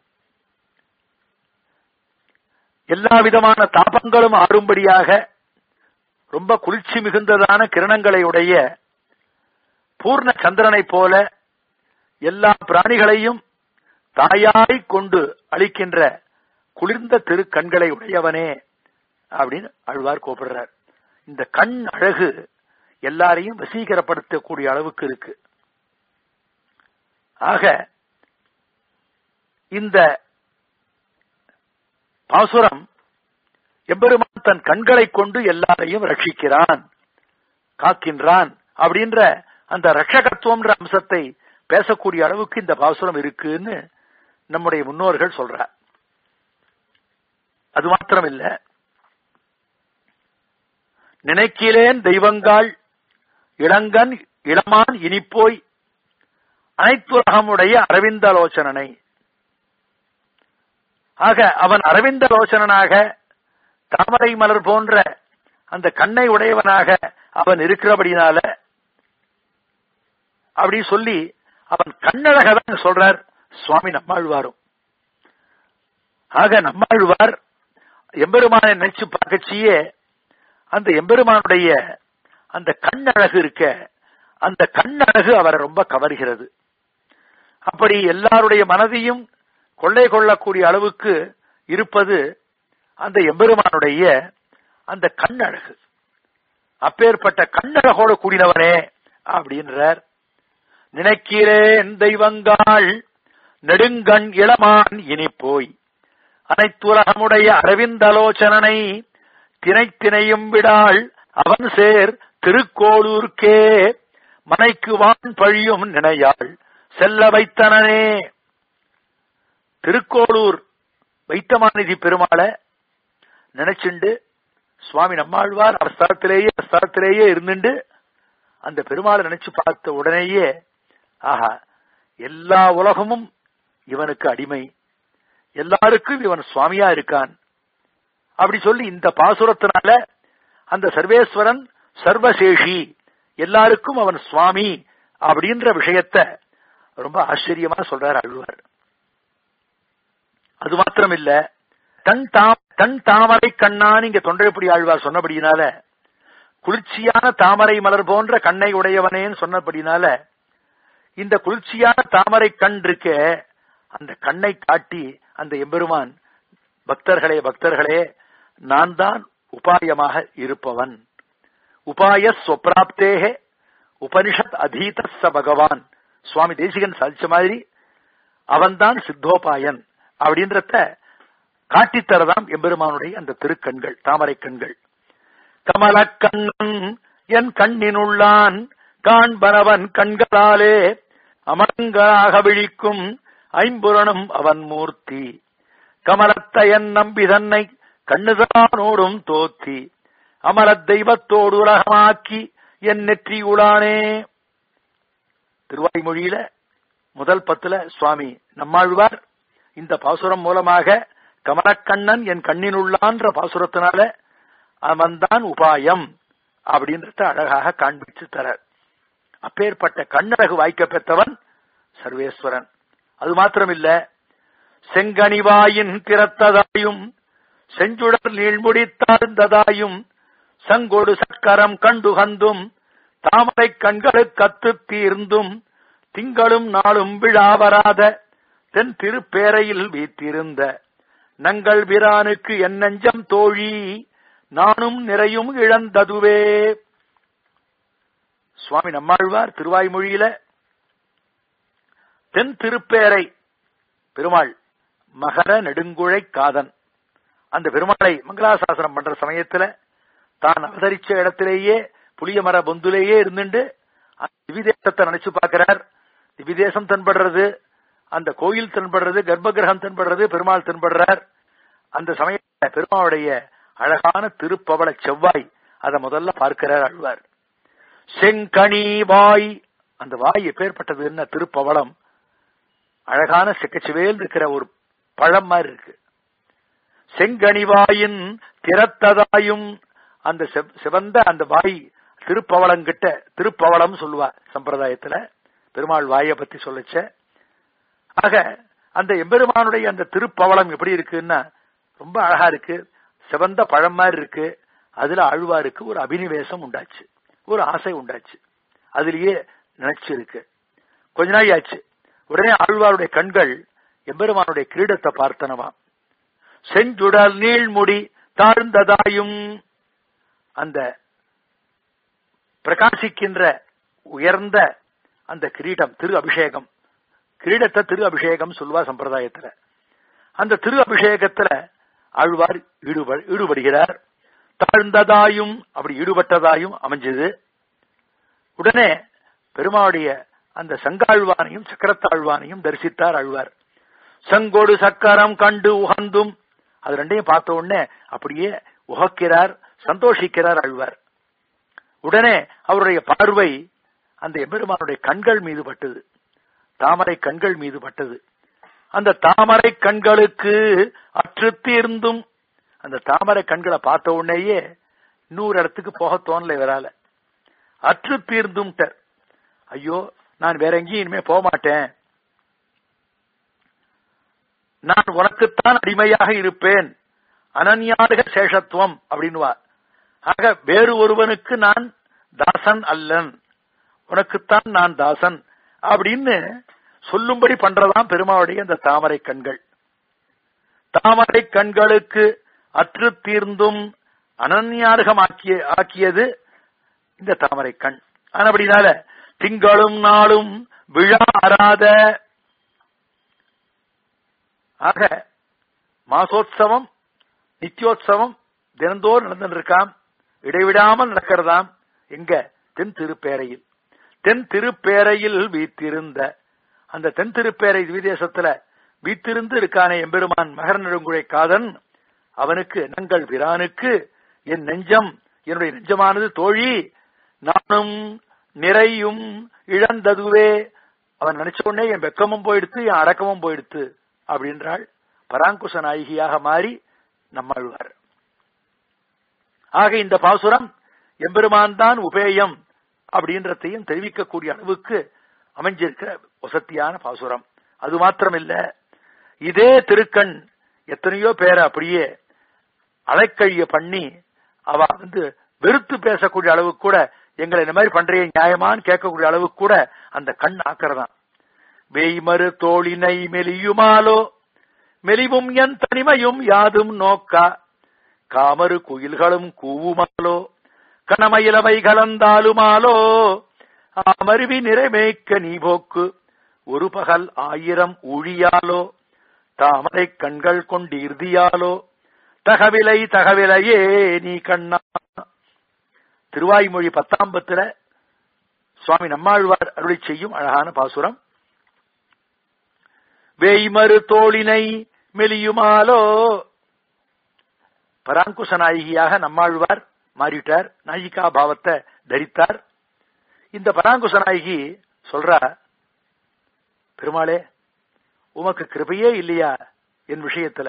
[SPEAKER 1] எல்லா விதமான தாபங்களும் ஆறும்படியாக ரொம்ப குளிர்ச்சி மிகுந்ததான கிரணங்களை உடைய பூர்ண சந்திரனை போல எல்லா பிராணிகளையும் தாயாய் கொண்டு அளிக்கின்ற குளிர்ந்த திரு கண்களை உடையவனே அப்படின்னு அழ்வார் கூப்பிடுறார் இந்த கண் அழகு எல்லாரையும் வசீகரப்படுத்தக்கூடிய அளவுக்கு இருக்கு ஆக இந்த பாசுரம் எம்பெருமான் தன் கண்களை கொண்டு எல்லாரையும் ரட்சிக்கிறான் காக்கின்றான் அப்படின்ற அந்த ரட்சகத்துவம்ன்ற அம்சத்தை பேசக்கூடிய அளவுக்கு இந்த பாசுரம் இருக்குன்னு நம்முடைய முன்னோர்கள் சொல்றார் அது மாத்திரம் இல்ல நினைக்கிறேன் தெய்வங்காள் இளங்கன் இளமான் இனிப்போய் அனைத்துலகமுடைய அரவிந்தலோச்சனனை ஆக அவன் அரவிந்தலோச்சனனாக தாமரை மலர் போன்ற அந்த கண்ணை உடையவனாக அவன் இருக்கிறபடினால அப்படி சொல்லி அவன் கண்ணழகதான் சொல்றார் சுவாமி நம்மாழ்வாரும் ஆக நம்மாழ்வார் எம்பெருமானை நினைச்சு பார்க்கச்சியே அந்த எம்பெருமானுடைய அந்த கண்ணழகு இருக்க அந்த கண்ணழகு அவரை ரொம்ப கவர்கிறது அப்படி எல்லாருடைய மனதையும் கொள்ளை கொள்ளக்கூடிய அளவுக்கு இருப்பது அந்த எம்பெருமானுடைய அந்த கண்ணழகு அப்பேற்பட்ட கண்ணழகோடு கூடினவனே அப்படின்றார் நினைக்கிறேன் தெய்வங்காள் நெடுங்கண் இளமான் இனி போய் அனைத்துலகமுடைய அரவிந்தலோச்சனனை தினை தினையும் விடாள் அவன் சேர் திருக்கோளூர்க்கே மனைக்கு வான் பழியும் நினையாள் செல்ல வைத்தனனே திருக்கோளூர் வைத்தமாநிதி பெருமாளை நினைச்சுண்டு சுவாமி நம்மாழ்வார் அவஸ்தலத்திலேயே அவஸ்தலத்திலேயே இருந்துண்டு அந்த பெருமாளை நினைச்சு பார்த்த உடனேயே ஆஹா எல்லா உலகமும் இவனுக்கு அடிமை எல்லாருக்கும் இவன் சுவாமியா இருக்கான் அப்படி சொல்லி இந்த பாசுரத்தினால அந்த சர்வேஸ்வரன் சர்வசேஷி எல்லாருக்கும் அவன் சுவாமி அப்படின்ற விஷயத்த ரொம்ப ஆச்சரியமா சொல்றார் அழுவார் அது மாத்திரம் இல்ல தன் தாம் தன் தாமரை கண்ணான் இங்க தொண்டைப்படி ஆழ்வார் சொன்னபடினால குளிர்ச்சியான தாமரை மலர் போன்ற கண்ணை உடையவனேன்னு சொன்னபடினால இந்த குளிர்ச்சியான தாமரை கண் இருக்க அந்த கண்ணை காட்டி அந்த எம்பெருமான் பக்தர்களே பக்தர்களே நான் தான் உபாயமாக இருப்பவன் உபாய ஸ்வப்ராப்தேகே உபனிஷத் அதீத ச பகவான் சுவாமி தேசிகன் சாதிச்ச மாதிரி அவன்தான் சித்தோபாயன் அப்படின்றத காட்டித்தரதாம் எம்பெருமானுடைய அந்த திருக்கண்கள் தாமரை கண்கள் கமலக்கண்ணன் என் கண்ணினுள்ளான் காண்பனவன் கண்களாலே அமங்களாக விழிக்கும் ஐம்புறனும் அவன் மூர்த்தி கமலத்தையன் நம்பி தன்னை கண்ணுதானோடும் தோத்தி அமரத் தெய்வத்தோடு உலகமாக்கி என் நெற்றி உளானே திருவாய்மொழியில முதல் பத்துல சுவாமி நம்மாழ்வார் இந்த பாசுரம் மூலமாக கமலக்கண்ணன் என் கண்ணினுள்ளான்ற பாசுரத்தினால அவன்தான் உபாயம் அப்படின்றத அழகாக காண்பிச்சு தர அப்பேற்பட்ட கண்ணழகு வாய்க்க பெற்றவன் சர்வேஸ்வரன் அது மாத்திரமில்ல செங்கனிவாயின் திறத்ததாயும் செஞ்சுடர் நீழ்முடி தாழ்ந்ததாயும் சங்கொடு சக்கரம் கண்டுகந்தும் தாமரை கண்களுக்கு கத்து தீர்ந்தும் திங்களும் நாளும் விழாவராத தென் திருப்பேரையில் வீத்திருந்த நங்கள் விரானுக்கு என் நெஞ்சம் தோழி நானும் நிறையும் இழந்ததுவே சுவாமி நம்மாழ்வார் திருவாய்மொழியில தென் திருப்பேரை பெருமாள் மகர நெடுங்குழை காதன் அந்த பெருமாளை மங்களாசாசனம் பண்ற சமயத்துல தான் அவதரிச்ச இடத்திலேயே புளிய மர பொந்துலேயே இருந்துட்டு திவிதேசத்தை நினைச்சு பார்க்கிறார் திவிதேசம் தென்படுறது அந்த கோயில் தென்படுறது கர்ப்ப கிரகம் தென்படுறது பெருமாள் தென்படுறார் அந்த சமயத்துல பெருமாளுடைய அழகான திருப்பவள செவ்வாய் அதை முதல்ல பார்க்கிறார் அழ்வார் செங்கனி வாய் அந்த வாய் எப்பேற்பட்டது என்ன திருப்பவளம் அழகான செக்கச்சுவேல் இருக்கிற ஒரு பழம் மாதிரி இருக்கு செங்கனிவாயின் திறத்ததாயும் அந்த சிவந்த அந்த வாய் திருப்பவளங்கிட்ட திருப்பவளம் சொல்லுவா சம்பிரதாயத்துல பெருமாள் வாயை பத்தி சொல்லச்ச ஆக அந்த எம்பெருமானுடைய அந்த திருப்பவளம் எப்படி இருக்குன்னா ரொம்ப அழகா இருக்கு சிவந்த பழம் மாதிரி இருக்கு அதுல ஆழ்வாருக்கு ஒரு அபினிவேசம் உண்டாச்சு ஒரு ஆசை உண்டாச்சு அதுலயே நினைச்சிருக்கு கொஞ்ச நாள் ஆச்சு உடனே ஆழ்வாருடைய கண்கள் எம்பெருமானுடைய கிரீடத்தை பார்த்தனவாம் செஞ்சுடல் நீள்முடி தாழ்ந்ததாயும் அந்த பிரகாசிக்கின்ற உயர்ந்த அந்த கிரீடம் திரு அபிஷேகம் கிரீடத்தை திரு அபிஷேகம் சொல்லுவா சம்பிரதாயத்துல அந்த திரு அபிஷேகத்துல ஆழ்வார் ஈடுபடுகிறார் தாழ்ந்ததாயும் அப்படி ஈடுபட்டதாயும் அமைஞ்சது உடனே பெருமாவுடைய அந்த சங்காழ்வானையும் சக்கரத்தாழ்வானையும் தரிசித்தார் ஆழ்வார் சங்கோடு சக்கரம் கண்டு உகந்தும் அது ரெண்டையும் பார்த்த உடனே அப்படியே உகக்கிறார் சந்தோஷிக்கிறார் ஆழ்வார் உடனே அவருடைய பார்வை அந்த எம்பெருமானுடைய கண்கள் மீது பட்டது தாமரை கண்கள் மீது பட்டது அந்த தாமரை கண்களுக்கு அற்று தீர்ந்தும் அந்த தாமரை கண்களை பார்த்த உடனேயே இன்னொரு இடத்துக்கு போக தோணல இவரால அற்று தீர்ந்தும் ஐயோ நான் வேற எங்கேயும் இனிமே போக மாட்டேன் நான் உனக்குத்தான் அடிமையாக இருப்பேன் அனன்யாதக சேஷத்துவம் அப்படின்வா ஆக வேறு ஒருவனுக்கு நான் தாசன் அல்லன் உனக்குத்தான் நான் தாசன் அப்படின்னு சொல்லும்படி பண்றதாம் பெருமாவுடைய அந்த தாமரை கண்கள் தாமரை கண்களுக்கு அற்று தீர்ந்தும் அனன்யார்கம் ஆக்கிய ஆக்கியது இந்த தாமரை கண் ஆனபடினால திங்களும் நாளும் விழா அறாத ஆக மாசோத்சவம் நித்தியோத்சவம் தினந்தோறும் நடந்துட்டு இருக்காம் இடைவிடாமல் நடக்கிறதாம் எங்க தென் திருப்பேரையில் தென் திருப்பேரையில் வீத்திருந்த அந்த தென் திருப்பேரை விதேசத்துல வீத்திருந்து இருக்கானே எம்பெருமான் மகர நெடுங்குழை காதன் அவனுக்கு நங்கள் பிரானுக்கு என் நெஞ்சம் என்னுடைய நெஞ்சமானது தோழி நானும் நிறையும் இழந்ததுவே அவன் நினைச்ச உடனே என் வெக்கமும் போயிடுத்து என் அடக்கமும் போயிடுத்து அப்படின்றாள் பராங்குச நாயகியாக மாறி நம்மாழ்வார் ஆக இந்த பாசுரம் எம்பெருமான் தான் உபேயம் அப்படின்றதையும் தெரிவிக்கக்கூடிய அளவுக்கு அமைஞ்சிருக்கிற வசத்தியான பாசுரம் அது மாத்திரமில்ல இதே திருக்கண் எத்தனையோ பேரை அப்படியே அலைக்கழிய பண்ணி அவ வந்து வெறுத்து பேசக்கூடிய அளவுக்கு கூட எங்களை இந்த மாதிரி பண்றிய நியாயமான்னு கேட்கக்கூடிய அளவுக்கு கூட அந்த கண் ஆக்கிறதான் வேய்மறு தோளினை மெலியுமாலோ மெலிவும் என் தனிமையும் யாதும் நோக்கா காமரு குயில்களும் கூவுமாலோ கணமயிலவை கலந்தாலுமாலோ அமருவி நிறைமேய்க்க நீ போக்கு ஒரு பகல் ஆயிரம் ஊழியாலோ தாமரை கண்கள் கொண்டு இறுதியாலோ தகவிலை தகவிலையே நீ கண்ணா திருவாய்மொழி பத்தாம்பத்துல சுவாமி நம்மாழ்வார் அருளி செய்யும் அழகான பாசுரம் வேய்மறு தோளினை மெலியுமாலோ பராங்குச நாயகியாக நம்மாழ்வார் மாறிட்டார் நாயிகா பாவத்தை தரித்தார் இந்த பராங்குச நாயகி சொல்றா பெருமாளே உமக்கு கிருபையே இல்லையா என் விஷயத்துல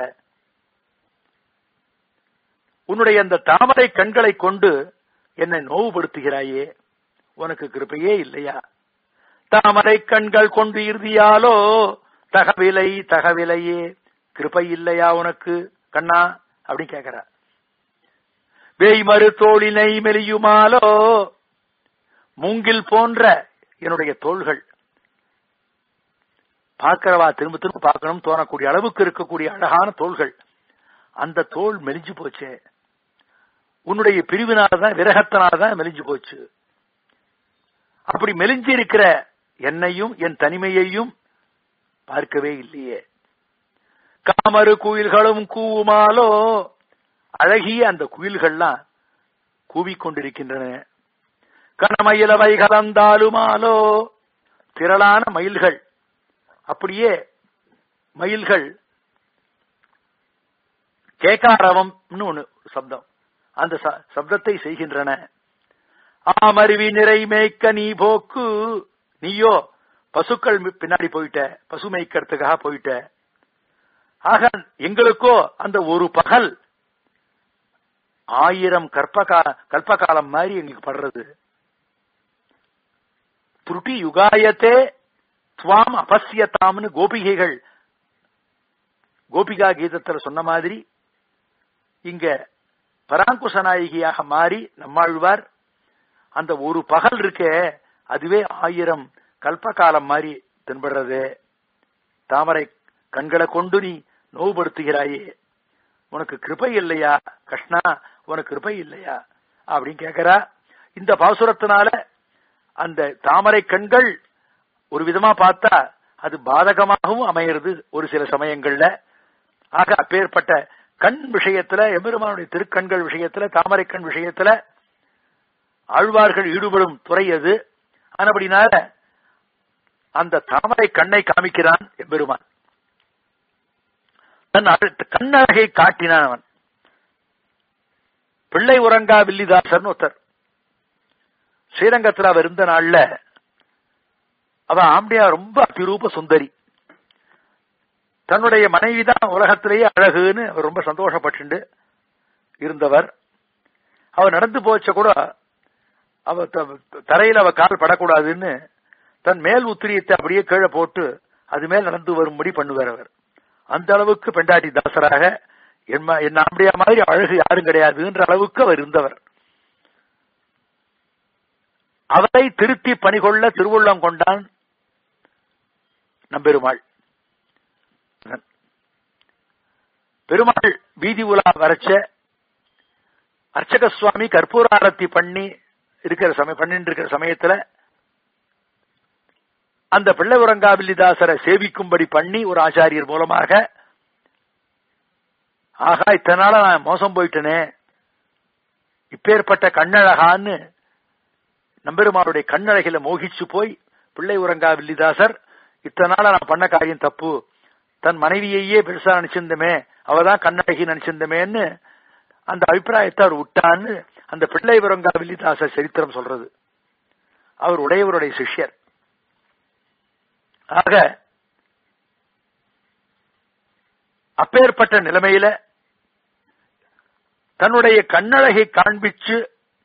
[SPEAKER 1] உன்னுடைய அந்த தாமரை கண்களை கொண்டு என்னை நோவுபடுத்துகிறாயே உனக்கு கிருபையே இல்லையா தாமரை கண்கள் கொண்டு இறுதியாலோ தகவிலை தகவிலையே கிருபை இல்லையா உனக்கு கண்ணா அப்படின்னு கேக்குற வேய்மறு தோளினை மெலியுமாலோ மூங்கில் போன்ற என்னுடைய தோள்கள் பார்க்கிறவா திரும்ப திரும்ப பார்க்கணும் தோணக்கூடிய அளவுக்கு இருக்கக்கூடிய அழகான தோள்கள் அந்த தோல் மெலிஞ்சு போச்சே உன்னுடைய பிரிவினால்தான் விரகத்தினால்தான் மெலிஞ்சு போச்சு அப்படி மெலிஞ்சு இருக்கிற என்னையும் என் தனிமையையும் பார்க்கவே இல்லையே காமரு குயில்களும் கூவுமாலோ அழகிய அந்த குயில்கள்லாம் கூவிக்கொண்டிருக்கின்றன கனமயிலவை கலந்தாலுமாலோ திரளான மயில்கள் அப்படியே மயில்கள் கேக்காரவம்னு ஒண்ணு சப்தம் அந்த சப்தத்தை செய்கின்றன ஆமருவி நிறை மேய்க்க நீ போக்கு நீயோ பசுக்கள் பின்னாடி போயிட்ட பசு மேய்க்கிறதுக்காக போயிட்ட ஆக எங்களுக்கோ அந்த ஒரு பகல் ஆயிரம் கற்பகா கல்பகாலம் மாதிரி எங்களுக்கு படுறது துருட்டி யுகாயத்தே துவாம் அபசியத்தாம்னு கோபிகைகள் கோபிகா கீதத்துல சொன்ன மாதிரி இங்க பராங்குச நாயகியாக மாறி நம்மாழ்வார் அந்த ஒரு பகல் இருக்கே அதுவே ஆயிரம் கல்பகாலம் மாதிரி தென்படுறது தாமரை கண்களை கொண்டு நீ நோவுபடுத்துகிறாயே உனக்கு கிருபை இல்லையா கிருஷ்ணா உனக்கு கிருபை இல்லையா அப்படின்னு கேக்குறா இந்த பாசுரத்தினால அந்த தாமரை கண்கள் ஒரு விதமா பார்த்தா அது பாதகமாகவும் அமையிறது ஒரு சில சமயங்கள்ல ஆக அப்பேற்பட்ட கண் விஷயத்துல எம்பெருமானுடைய திருக்கண்கள் விஷயத்துல தாமரை கண் விஷயத்துல ஆழ்வார்கள் ஈடுபடும் துறை அது ஆனபடினால அந்த தாமரை கண்ணை காமிக்கிறான் எம்பெருமான் தன் கண்ணழகை காட்டினான் அவன் பிள்ளை உறங்கா வில்லிதாசர்னு ஒருத்தர் ஸ்ரீரங்கத்தில் அவர் இருந்த நாள்ல அவ ஆம்பியா ரொம்ப அபிரூப சுந்தரி தன்னுடைய மனைவிதான் உலகத்திலேயே அழகுன்னு அவர் ரொம்ப சந்தோஷப்பட்டு இருந்தவர் அவர் நடந்து போச்ச கூட அவ தரையில் அவ கால் படக்கூடாதுன்னு தன் மேல் உத்திரியத்தை அப்படியே கீழே போட்டு அது மேல் நடந்து வரும்படி பண்ணுவார் அவர் அந்த அளவுக்கு பெண்டாட்டி தாசராக என் ஆம்பியா மாதிரி அழகு யாரும் கிடையாதுன்ற அளவுக்கு அவர் இருந்தவர் அவரை திருத்தி பணிகொள்ள திருவுள்ளம் கொண்டான் நம்பெருமாள் பெருமாள் வீதி உலா வரைச்ச அர்ச்சக சுவாமி கற்பூர ஆரத்தி பண்ணி இருக்கிற சமயம் பண்ணிட்டு இருக்கிற சமயத்துல அந்த பிள்ளை உறங்காவில்லிதாசரை சேவிக்கும்படி பண்ணி ஒரு ஆச்சாரியர் மூலமாக ஆகா இத்தனை நாள நான் மோசம் போயிட்டனே இப்பேற்பட்ட கண்ணழகான்னு நம்பெருமானுடைய கண்ணழகில மோகிச்சு போய் பிள்ளை உறங்கா வில்லிதாசர் இத்தனை நாள நான் பண்ண காரியம் தப்பு தன் மனைவியையே பெருசா நினைச்சிருந்தமே அவதான் கண்ணழகி நினைச்சிருந்தமேன்னு அந்த அபிப்பிராயத்தை அவர் விட்டான்னு அந்த பிள்ளை விரங்கா வில்லிதாச சரித்திரம் சொல்றது அவர் உடையவருடைய சிஷ்யர் ஆக அப்பேற்பட்ட நிலைமையில தன்னுடைய கண்ணழகை காண்பிச்சு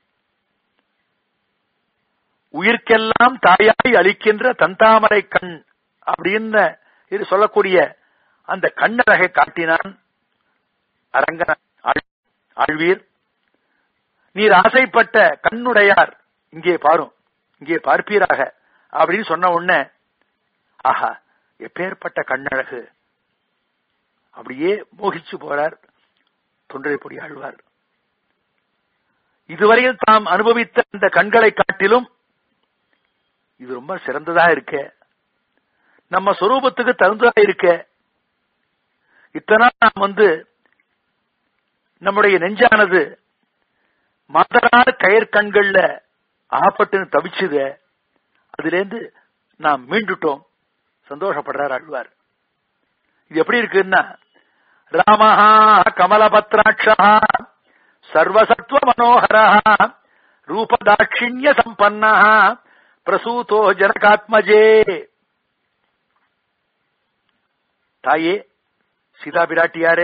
[SPEAKER 1] உயிர்க்கெல்லாம் தாயாய் அளிக்கின்ற தந்தாமரை கண் அப்படின்னு இது சொல்லக்கூடிய அந்த கண்ணழகை காட்டினான் அரங்கன ஆழ்வீர் நீர் ஆசைப்பட்ட கண்ணுடையார் இங்கே பாரும் இங்கே பார்ப்பீராக அப்படின்னு சொன்ன உடனே ஆஹா எப்பேற்பட்ட கண்ணழகு அப்படியே மோகிச்சு போறார் தொண்டரை பொடி ஆழ்வார் இதுவரையில் தாம் அனுபவித்த அந்த கண்களை காட்டிலும் இது ரொம்ப சிறந்ததா இருக்க நம்ம சொரூபத்துக்கு தகுந்ததா இருக்க இத்தனை நாம் வந்து நம்முடைய நெஞ்சானது மாதரான கயர் கண்கள்ல ஆப்பட்டுன்னு தவிச்சுது அதுல இருந்து நாம் மீண்டுட்டோம் சந்தோஷப்படுறார் ஆழ்வார் இது எப்படி இருக்குன்னா ராமஹா கமலபத்ராட்சா சர்வசத்வ மனோகரா ரூபதாட்சிண்ய சம்பன்னா பிரசூதோ ஜனகாத்மஜே தாயே சீதா பிராட்டியாரே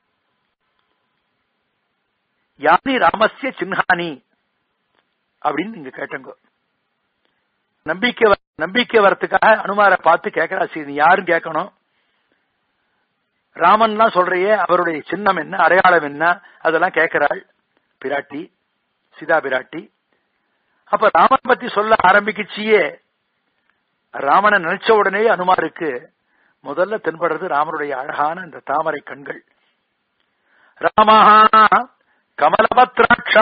[SPEAKER 1] யானி ராமஸ்ய சின்ஹானி அப்படின்னு நீங்க கேட்டங்க நம்பிக்கை நம்பிக்கை வரத்துக்காக அனுமாரை பார்த்து கேட்கிறா சரி நீ யாரும் கேட்கணும் ராமன்லாம் சொல்றையே அவருடைய சின்னம் என்ன அடையாளம் என்ன அதெல்லாம் கேட்கிறாள் பிராட்டி சீதா பிராட்டி அப்ப ராமன் பத்தி சொல்ல ஆரம்பிக்கச்சியே ராமனை நினைச்ச உடனே அனுமாருக்கு முதல்ல தென்படுறது ராமனுடைய அழகான இந்த தாமரை கண்கள் ராமஹா கமலபத்ராட்சா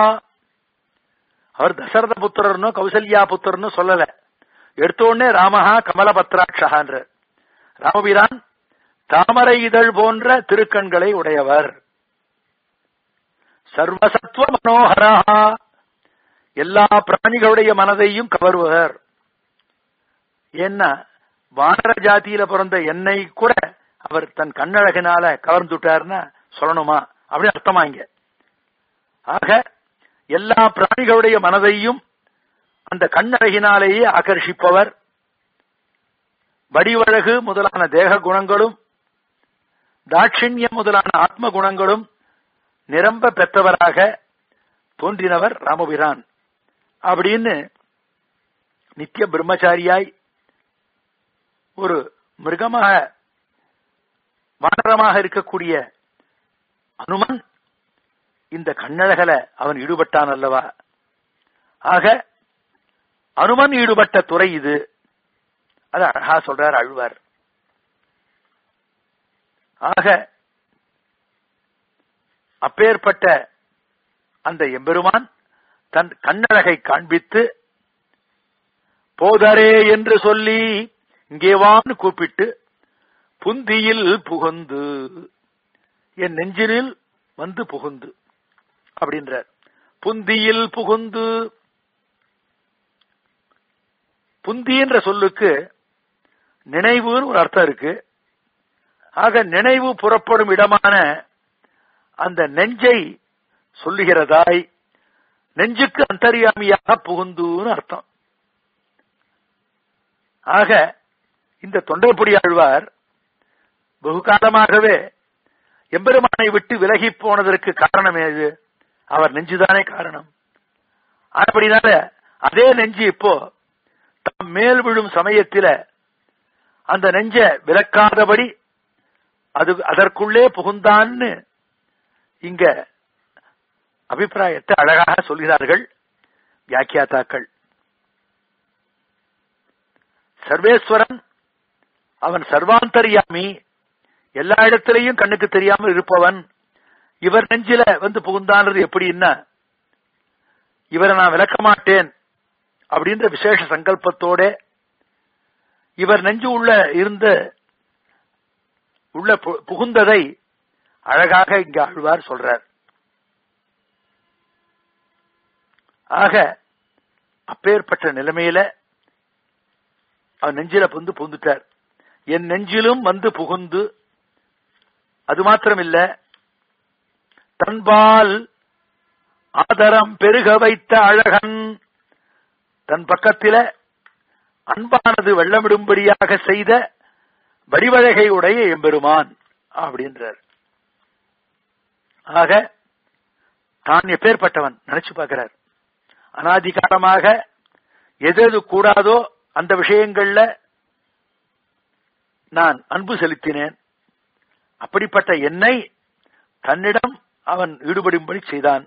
[SPEAKER 1] அவர் தசரத புத்திரர்னோ கௌசல்யா புத்திரன்னு சொல்லல எடுத்த உடனே ராமஹா கமலபத்ராட்சகான்ற ராமபிரான் தாமரை இதழ் போன்ற திருக்கண்களை உடையவர் சர்வசத்துவ மனோகரா எல்லா பிராணிகளுடைய மனதையும் கவர்வர் ஏன்னா வானர ஜாதியில பிறந்த என்னை கூட அவர் தன் கண்ணழகினால கவர்ந்துட்டார்னா சொல்லணுமா அப்படின்னு அர்த்தமா இங்க ஆக எல்லா பிராணிகளுடைய மனதையும் அந்த கண்ணழகினாலேயே ஆகர்ஷிப்பவர் வடிவழகு முதலான தேக குணங்களும் தாட்சிண்யம் முதலான ஆத்ம குணங்களும் நிரம்ப பெற்றவராக தோன்றினவர் ராமபிரான் அப்படின்னு நித்திய பிரம்மச்சாரியாய் ஒரு மிருகமாக வானரமாக இருக்கக்கூடிய அனுமன் இந்த கண்ணழகல அவன் ஈடுபட்டான் அல்லவா ஆக அனுமன் ஈடுபட்ட துறை இது அது அழகா சொல்றார் அழுவார் ஆக அப்பேற்பட்ட அந்த எம்பெருமான் தன் கண்ணழகை காண்பித்து போதரே என்று சொல்லி இங்கேவான்னு கூப்பிட்டு புந்தியில் புகுந்து என் நெஞ்சினில் வந்து புகுந்து அப்படின்றார் புந்தியில் புகுந்து புந்தின்ற சொல்லுக்கு நினைவுன்னு ஒரு அர்த்தம் இருக்கு ஆக நினைவு புறப்படும் இடமான அந்த நெஞ்சை சொல்லுகிறதாய் நெஞ்சுக்கு அந்தரியாமியாக புகுந்துன்னு அர்த்தம் ஆக இந்த தொண்டைப்பொடி ஆழ்வார் வெகு காலமாகவே எம்பெருமானை விட்டு விலகி போனதற்கு காரணம் ஏது அவர் நெஞ்சுதானே காரணம் அப்படினால அதே நெஞ்சு இப்போ தாம் மேல் விழும் சமயத்தில அந்த நெஞ்ச விலக்காதபடி அது அதற்குள்ளே புகுந்தான்னு இங்க அபிப்பிராயத்தை அழகாக சொல்கிறார்கள் வியாக்கியாத்தாக்கள் சர்வேஸ்வரன் அவன் சர்வாந்தரியாமி எல்லா இடத்திலையும் கண்ணுக்கு தெரியாமல் இருப்பவன் இவர் நெஞ்சில வந்து புகுந்தான்றது எப்படின்னா இவரை நான் விளக்க மாட்டேன் அப்படின்ற விசேஷ சங்கல்பத்தோட இவர் நெஞ்சு உள்ள இருந்த உள்ள புகுந்ததை அழகாக இங்க ஆழ்வார் சொல்றார் ஆக அப்பேற்பட்ட நிலைமையில அவன் நெஞ்சில புந்து புந்துட்டார் என் நெஞ்சிலும் வந்து புகுந்து அது மாத்திரமில்ல தன்பால் ஆதரம் பெருக வைத்த அழகன் தன் பக்கத்தில அன்பானது வெள்ளமிடும்படியாக செய்த வடிவழகை உடைய எம்பெருமான் அப்படின்றார் ஆக தான் எப்பேற்பட்டவன் நினைச்சு பார்க்கிறார் அனாதிகாரமாக எது எது கூடாதோ அந்த விஷயங்கள்ல நான் அன்பு செலுத்தினேன் அப்படிப்பட்ட என்னை தன்னிடம் அவன் ஈடுபடும்படி செய்தான்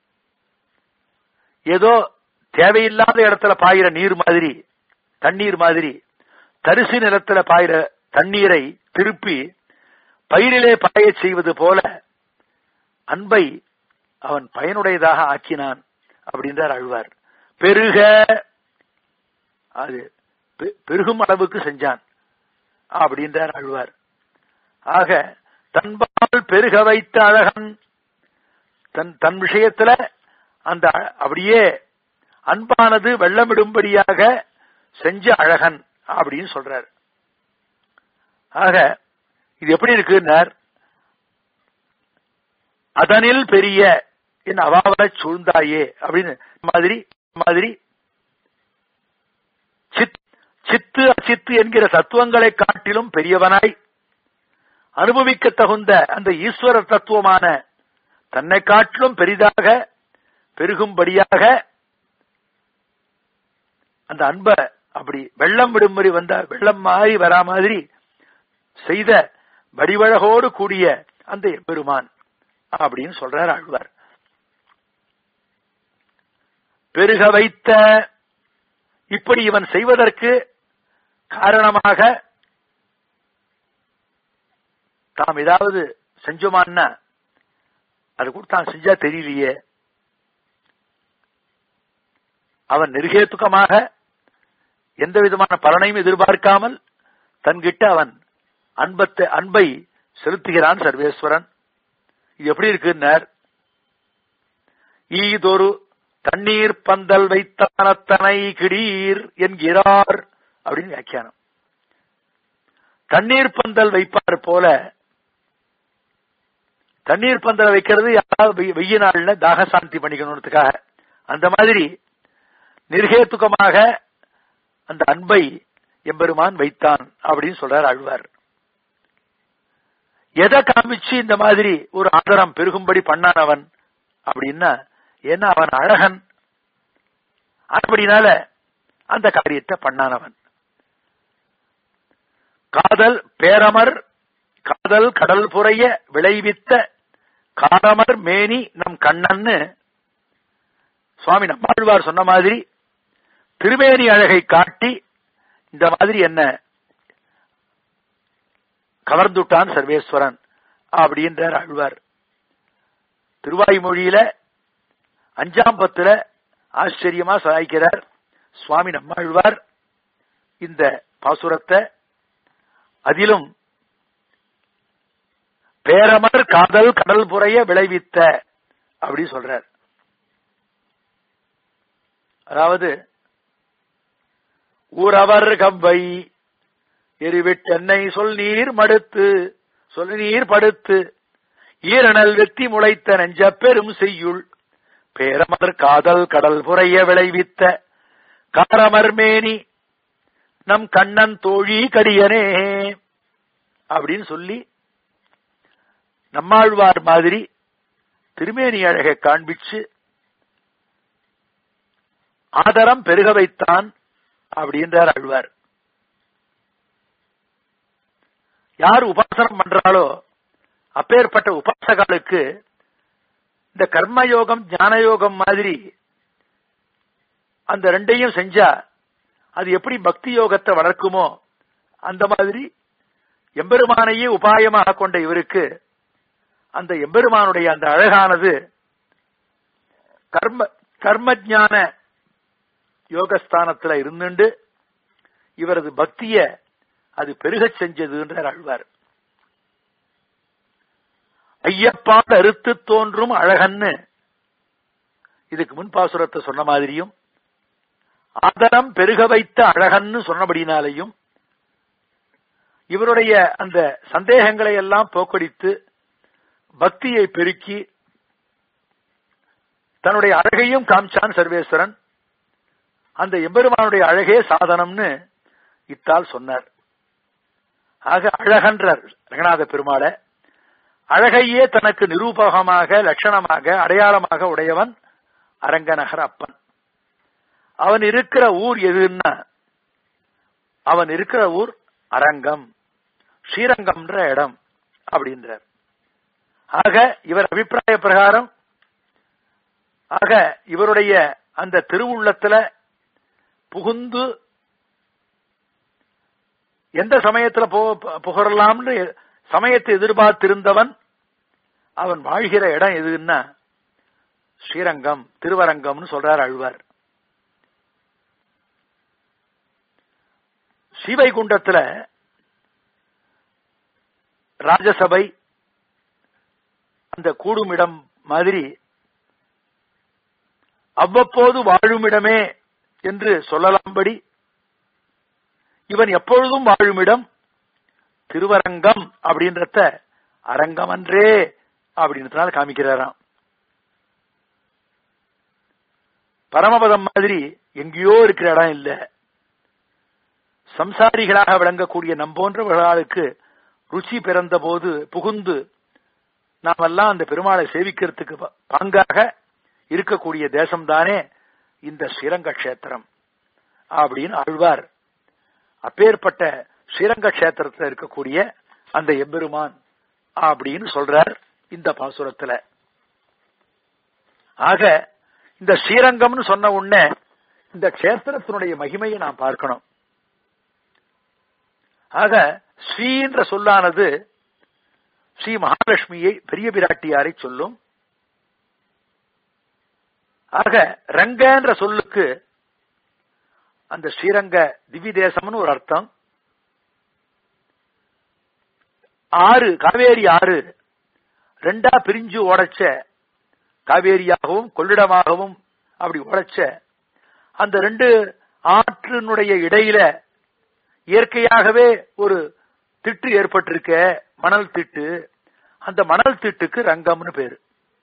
[SPEAKER 1] ஏதோ தேவையில்லாத இடத்துல பாயிற நீர் மாதிரி தண்ணீர் மாதிரி தரிசு நிலத்துல பாயிற தண்ணீரை திருப்பி பயிரிலே பாய செய்வது போல அன்பை அவன் பயனுடையதாக ஆக்கினான் அப்படின்றார் அழ்வார் பெருக அது பெருகும் அளவுக்கு செஞ்சான் அப்படின்றார் அழ்வார் ஆக தன்பால் பெருக வைத்த அழகன் தன் தன் விஷயத்துல அந்த அப்படியே அன்பானது வெள்ளமிடும்படியாக செஞ்ச அழகன் அப்படின்னு சொல்றார் ஆக இது எப்படி இருக்குன்னார் அதனில் பெரிய என் அவாவல சூழ்ந்தாயே அப்படின்னு மாதிரி மாதிரி சித் சித்து அச்சித்து என்கிற தத்துவங்களை காட்டிலும் பெரியவனாய் அனுபவிக்க தகுந்த அந்த ஈஸ்வர தத்துவமான தன்னை காட்டிலும் பெரிதாக பெருகும்படியாக அந்த அன்ப அப்படி வெள்ளம் விடும்படி வந்த வெள்ளம் மாறி வரா மாதிரி செய்த வடிவழகோடு கூடிய அந்த பெருமான் அப்படின்னு சொல்றார் ஆழ்வார் பெருக வைத்த இப்படி இவன் செய்வதற்கு காரணமாக தாம் ஏதாவது செஞ்சோமான்னா அது கூட தான் செஞ்சா தெரியலையே அவன் நிர்கேத்துக்கமாக எந்த விதமான பலனையும் எதிர்பார்க்காமல் தன்கிட்ட அவன் அன்பத்தை அன்பை செலுத்துகிறான் சர்வேஸ்வரன் இது எப்படி இருக்குன்னார் ஈதொரு தண்ணீர் பந்தல் வைத்தானத்தனை கிடீர் என்கிறார் அப்படின்னு வியாக்கியானம் தண்ணீர் பந்தல் வைப்பார் போல தண்ணீர் பந்தல் வைக்கிறது யாராவது வெய்ய நாள்ல தாக சாந்தி பண்ணிக்கணுன்றதுக்காக அந்த மாதிரி நிர்கேத்துக்கமாக அந்த அன்பை எம்பெருமான் வைத்தான் அப்படின்னு சொல்றார் ஆழ்வார் எதை காமிச்சு இந்த மாதிரி ஒரு ஆதரம் பெருகும்படி பண்ணானவன் அப்படின்னா ஏன்னா அவன் அழகன் அப்படினால அந்த காரியத்தை பண்ணானவன் காதல் பேரமர் காதல் கடல் புறைய விளைவித்த காரமர் மேனி நம் கண்ணன்னு சுவாமி நம்மாழ்வார் சொன்ன மாதிரி திருமேனி அழகை காட்டி இந்த மாதிரி என்ன கவர்ந்துட்டான் சர்வேஸ்வரன் அப்படின்றார் ஆழ்வார் திருவாய்மொழியில அஞ்சாம் பத்துல ஆச்சரியமா சாய்க்கிறார் சுவாமி நம்மாழ்வார் இந்த பாசுரத்தை அதிலும் பேரமர் காதல் கடல் புறைய விளைவித்த அப்படி சொல்றார் அதாவது ஊரவர் கவ்வை எரிவிட்டென்னை சொல் நீர் மடுத்து சொல் நீர் படுத்து ஈரணல் வெத்தி முளைத்த நெஞ்ச பெரும் செய்யுள் பேரமர் காதல் கடல் புறைய விளைவித்த காரமர் மேனி நம் கண்ணன் தோழி கடியனே அப்படின்னு சொல்லி நம்மாழ்வார் மாதிரி திருமேனி அழகை காண்பிச்சு ஆதரம் பெருக வைத்தான் அப்படின்றார் அழ்வார் யார் உபாசனம் பண்றாளோ அப்பேற்பட்ட உபாசகாலுக்கு இந்த கர்மயோகம் ஞான யோகம் மாதிரி அந்த ரெண்டையும் செஞ்சா அது எப்படி பக்தி யோகத்தை வளர்க்குமோ அந்த மாதிரி எம்பெருமானையே உபாயமாக கொண்ட இவருக்கு அந்த எம்பெருமானுடைய அந்த அழகானது கர்ம கர்மஜான யோகஸ்தானத்துல இருந்துண்டு இவரது பக்திய அது பெருகச் செஞ்சதுன்ற அழ்வார் ஐயப்பால் அறுத்து தோன்றும் அழகன்னு இதுக்கு முன்பாசுரத்தை சொன்ன மாதிரியும் ஆதரம் பெருக வைத்த அழகன்னு சொன்னபடினாலையும் இவருடைய அந்த சந்தேகங்களை எல்லாம் போக்கடித்து பக்தியை பெருக்கி தன்னுடைய அழகையும் காமிச்சான் சர்வேஸ்வரன் அந்த எம்பெருமானுடைய அழகே சாதனம்னு இத்தால் சொன்னார் ஆக அழகன்றார் ரங்கநாத பெருமாளை அழகையே தனக்கு நிரூபகமாக லட்சணமாக அடையாளமாக உடையவன் அரங்கநகர் அப்பன் அவன் இருக்கிற ஊர் எதுன்னா அவன் இருக்கிற ஊர் அரங்கம் ஸ்ரீரங்கம்ன்ற இடம் அப்படின்றார் ஆக இவர் அபிப்பிராய பிரகாரம் ஆக இவருடைய அந்த திருவுள்ளத்துல புகுந்து எந்த சமயத்துல புகழலாம்னு சமயத்தை எதிர்பார்த்திருந்தவன் அவன் வாழ்கிற இடம் எதுன்னா ஸ்ரீரங்கம் திருவரங்கம்னு சொல்றார் அழ்வார் ஸ்ரீவைகுண்டத்துல ராஜசபை அந்த கூடுமிடம் மாதிரி அவ்வப்போது வாழுமிடமே என்று சொல்லலாம்படி இவன் எப்பொழுதும் வாழுமிடம் திருவரங்கம் அப்படின்றத அரங்கமன்றே அப்படின்றதுனால காமிக்கிறாராம் பரமபதம் மாதிரி எங்கேயோ இருக்கிற இடம் இல்ல சம்சாரிகளாக விளங்கக்கூடிய நம்போன்றவர்களுக்கு ருச்சி பிறந்த போது புகுந்து நாமெல்லாம் அந்த பெருமாளை சேவிக்கிறதுக்கு பங்காக இருக்கக்கூடிய தேசம்தானே இந்த ஸ்ரீரங்க கஷேத்திரம் அப்படின்னு ஆழ்வார் அப்பேற்பட்ட ஸ்ரீரங்க கஷேத்திரத்தில் இருக்கக்கூடிய அந்த எம்பெருமான் அப்படின்னு சொல்றார் இந்த பாசுரத்துல ஆக இந்த ஸ்ரீரங்கம்னு சொன்ன உடனே இந்த கஷேத்திரத்தினுடைய மகிமையை நாம் பார்க்கணும் ஆக ஸ்ரீன்ற சொல்லானது ஸ்ரீ மகாலட்சுமியை பெரிய பிராட்டியாரை சொல்லும் ஆக ரங்கன்ற சொல்லுக்கு அந்த ஸ்ரீரங்க திவ்ய தேசம்னு ஒரு அர்த்தம் ஆறு காவேரி ஆறு ரெண்டா பிரிஞ்சு ஓடச்ச காவேரியாகவும் கொள்ளிடமாகவும் அப்படி உடைச்ச அந்த ரெண்டு ஆற்றினுடைய இடையில இயற்கையாகவே ஒரு திட்டு ஏற்பட்டிருக்க மணல் திட்டு அந்த மணல் திட்டுக்கு ரங்கம்னு பேரு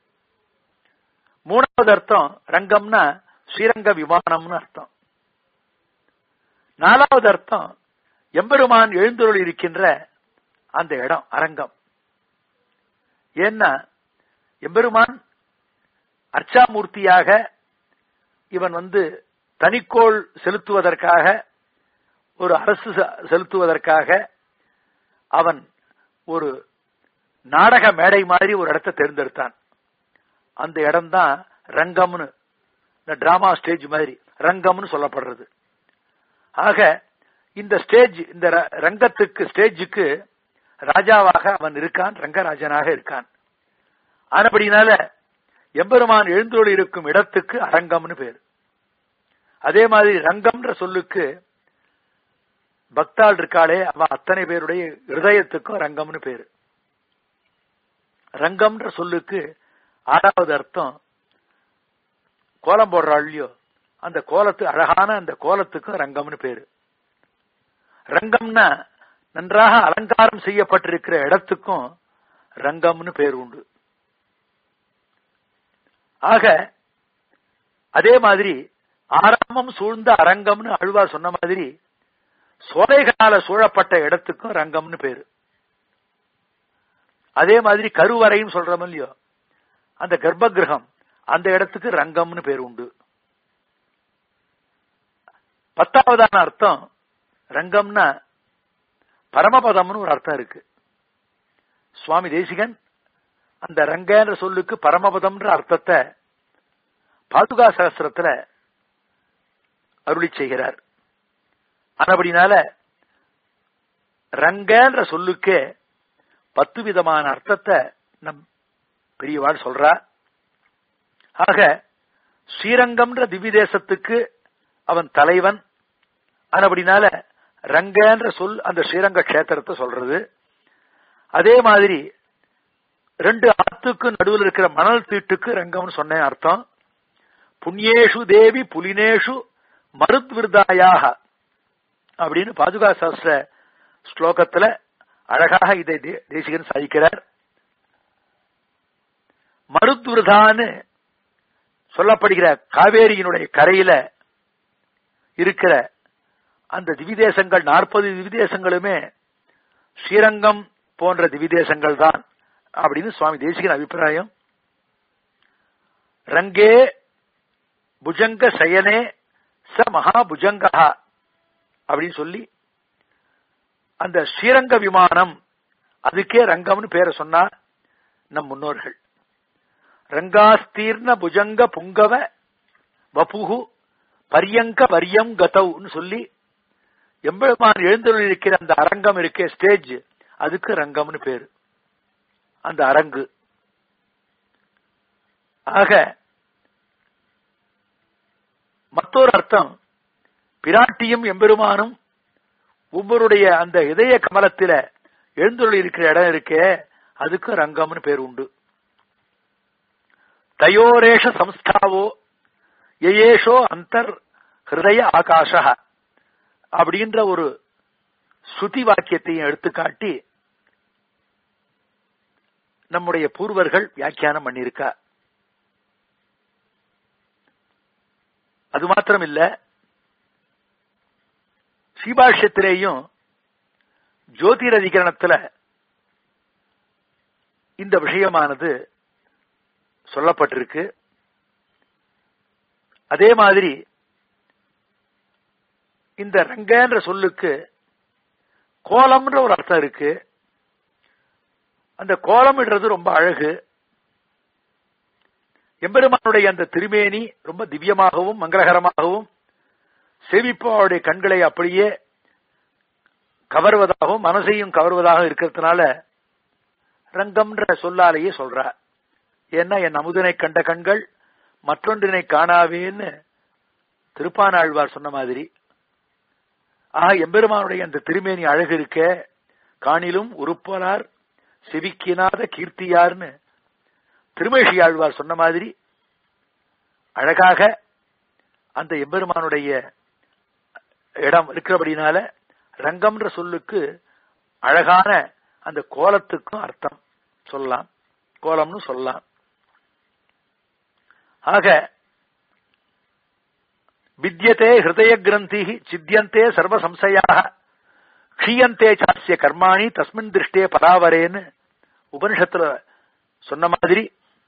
[SPEAKER 1] மூணாவது அர்த்தம் ரங்கம்னா ஸ்ரீரங்க விமானம்னு அர்த்தம் நாலாவது அர்த்தம் எம்பெருமான் எழுந்தொருள் இருக்கின்ற அந்த இடம் அரங்கம் ஏன்னா எம்பெருமான் அர்ச்சாமூர்த்தியாக இவன் வந்து தனிக்கோள் செலுத்துவதற்காக ஒரு அரசு செலுத்துவதற்காக அவன் ஒரு நாடக மேடை மாதிரி ஒரு இடத்தை தேர்ந்தெடுத்தான் அந்த இடம் தான் ரங்கம்னு இந்த டிராமா ஸ்டேஜ் மாதிரி ரங்கம்னு சொல்லப்படுறது ஆக இந்த ஸ்டேஜ் இந்த ரங்கத்துக்கு ஸ்டேஜுக்கு ராஜாவாக அவன் இருக்கான் ரங்கராஜனாக இருக்கான் ஆனபடினால எம்பெருமான் எழுந்தோடு இருக்கும் இடத்துக்கு அரங்கம்னு பேர் அதே மாதிரி ரங்கம்ன்ற சொல்லுக்கு பக்தாள் இருக்காளே அவன் அத்தனை பேருடைய இருதயத்துக்கும் ரங்கம்னு பேரு ரங்கம்ன்ற சொல்லுக்கு ஆறாவது அர்த்தம் கோலம் போடுறாள் இல்லையோ அந்த கோலத்து அழகான அந்த கோலத்துக்கும் ரங்கம்னு பேரு ரங்கம்னா நன்றாக அலங்காரம் செய்யப்பட்டிருக்கிற இடத்துக்கும் ரங்கம்னு பேர் உண்டு ஆக அதே மாதிரி ஆரம்பம் சூழ்ந்த அரங்கம்னு அழுவார் சொன்ன மாதிரி சோலைகளால சூழப்பட்ட இடத்துக்கும் ரங்கம்னு பேரு அதே மாதிரி கருவறையும் சொல்றோம் இல்லையோ அந்த கர்ப்ப கிரகம் அந்த இடத்துக்கு ரங்கம்னு பேர் உண்டு பத்தாவதான அர்த்தம் ரங்கம்னா பரமபதம்னு ஒரு அர்த்தம் இருக்கு சுவாமி தேசிகன் அந்த ரங்கன்ற சொல்லுக்கு பரமபதம்ன்ற அர்த்தத்தை பாதுகா சகசிரத்துல அருளி செய்கிறார் ஆனபடினால ரங்கன்ற சொல்லுக்கே பத்து விதமான அர்த்தத்தை நம் பெரியவாள் சொல்றா ஆக ஸ்ரீரங்கம்ன்ற திவ்ய தேசத்துக்கு அவன் தலைவன் ஆனபடினால ரங்கன்ற சொல் அந்த ஸ்ரீரங்க கஷேத்திரத்தை சொல்றது அதே மாதிரி ரெண்டு ஆத்துக்கு நடுவில் இருக்கிற மணல் தீட்டுக்கு ரங்கம்னு சொன்னேன் அர்த்தம் புண்ணியேஷு தேவி புலினேஷு மருத்விருதாயாக அப்படின்னு பாதுகா சாஸ்திர ஸ்லோகத்துல அழகாக இதை தே- தேசிகன் சாதிக்கிறார் மருத்துவதான்னு சொல்லப்படுகிற காவேரியினுடைய கரையில இருக்கிற அந்த திவிதேசங்கள் நாற்பது திவிதேசங்களுமே ஸ்ரீரங்கம் போன்ற திவிதேசங்கள் தான் அப்படின்னு சுவாமி தேசிகன் அபிப்பிராயம் ரங்கே புஜங்க சயனே ச மகாபுஜங்கா அப்படின்னு சொல்லி அந்த ஸ்ரீரங்க விமானம் அதுக்கே ரங்கம்னு பேரை சொன்னார் நம் முன்னோர்கள் ரங்காஸ்தீர்ண புஜங்க புங்கவ வபுகு பரியங்க வரியம் கதவ்னு சொல்லி எம்பெருமான் எழுந்தருளிருக்கிற அந்த அரங்கம் இருக்கே ஸ்டேஜ் அதுக்கு ரங்கம்னு பேரு அந்த அரங்கு ஆக மற்றொரு அர்த்தம் பிராட்டியும் எம்பெருமானும் ஒவ்வொருடைய அந்த இதய கமலத்தில எழுந்துள்ள இருக்கிற இடம் இருக்கே அதுக்கு ரங்கம்னு பேர் உண்டு தயோரேஷ சம்ஸ்தாவோ யயேஷோ அந்தர் ஹிருதய ஆகாஷ அப்படின்ற ஒரு ஸ்ருதி வாக்கியத்தையும் எடுத்துக்காட்டி நம்முடைய பூர்வர்கள் வியாக்கியானம் பண்ணியிருக்கா அது மாத்திரம் இல்ல ஸ்ரீபாஷ்யத்திலேயும் ஜோதிர் அதிகரணத்துல இந்த விஷயமானது சொல்லப்பட்டிருக்கு அதே மாதிரி இந்த ரங்கன்ற சொல்லுக்கு கோலம்ன்ற ஒரு அர்த்தம் இருக்கு அந்த கோலம்ன்றது ரொம்ப அழகு எம்பெருமானுடைய அந்த திருமேனி ரொம்ப திவ்யமாகவும் மங்களகரமாகவும் சேவிப்பாவுடைய கண்களை அப்படியே கவர்வதாகவும் மனசையும் கவர்வதாக இருக்கிறதுனால ரங்கம்ன்ற சொல்லாலேயே சொல்றா ஏன்னா என் அமுதனை கண்ட கண்கள் மற்றொன்றினை காணாவேன்னு திருப்பானாழ்வார் சொன்ன மாதிரி ஆக எம்பெருமானுடைய அந்த திருமேனி அழகு இருக்க காணிலும் உருப்பலார் செவிக்கினாத கீர்த்தியார்னு திருமேஷி ஆழ்வார் சொன்ன மாதிரி அழகாக அந்த எம்பெருமானுடைய இடம் இருக்கிறபடினால ரங்கம்ன்ற சொல்லுக்கு அழகான அந்த கோலத்துக்கும் அர்த்தம் சொல்லலாம் கோலம்னு சொல்லலாம் ஆக வித்யதே ஹிருதய கிரந்தி சித்தியந்தே சர்வ சம்சயாக க்ஷீயந்தே சாஸ்ய கர்மாணி தஸ்மின் திருஷ்டே பராவரேன்னு உபனிஷத்துல சொன்ன மாதிரி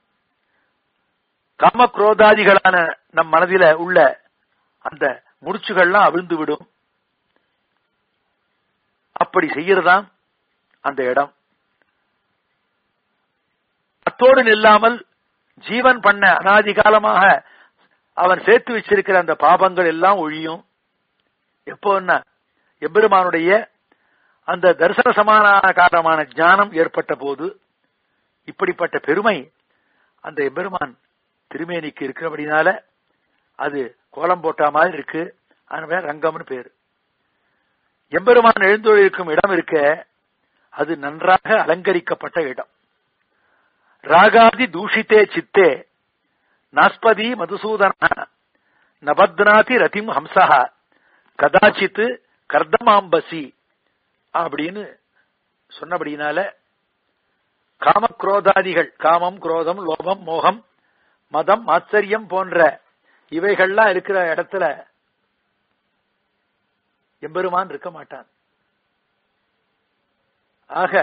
[SPEAKER 1] காமக்ரோதாதிகளான நம் மனதில உள்ள அந்த முடிச்சுகள்லாம் அவிழ்ந்து விடும் அப்படி செய்யறதாம் அந்த இடம் அத்தோடு நில்லாமல் ஜீவன் பண்ண அனாதி காலமாக அவன் சேர்த்து வச்சிருக்கிற அந்த பாபங்கள் எல்லாம் ஒழியும் எப்போன்னா எம்பெருமானுடைய அந்த தரிசன சமான காரணமான ஞானம் ஏற்பட்ட போது இப்படிப்பட்ட பெருமை அந்த எம்பெருமான் திருமேனிக்கு இருக்கிறபடினால அது கோலம் போட்ட மாதிரி இருக்கு அதனால ரங்கம்னு பேரு எம்பெருமான் எழுந்தொழிருக்கும் இடம் இருக்க அது நன்றாக அலங்கரிக்கப்பட்ட இடம் ராகாதி தூஷித்தே சித்தே நாஸ்பதி மதுசூதன நபத்னாதி ரதிம் ஹம்சா கதாச்சித் கர்தமாம்பசி அப்படின்னு சொன்னபடினால காமக்ரோதாதிகள் காமம் குரோதம் லோபம் மோகம் மதம் ஆச்சரியம் போன்ற இவைகள்லாம் இருக்கிற இடத்துல எம்பெருமான் இருக்க மாட்டான் ஆக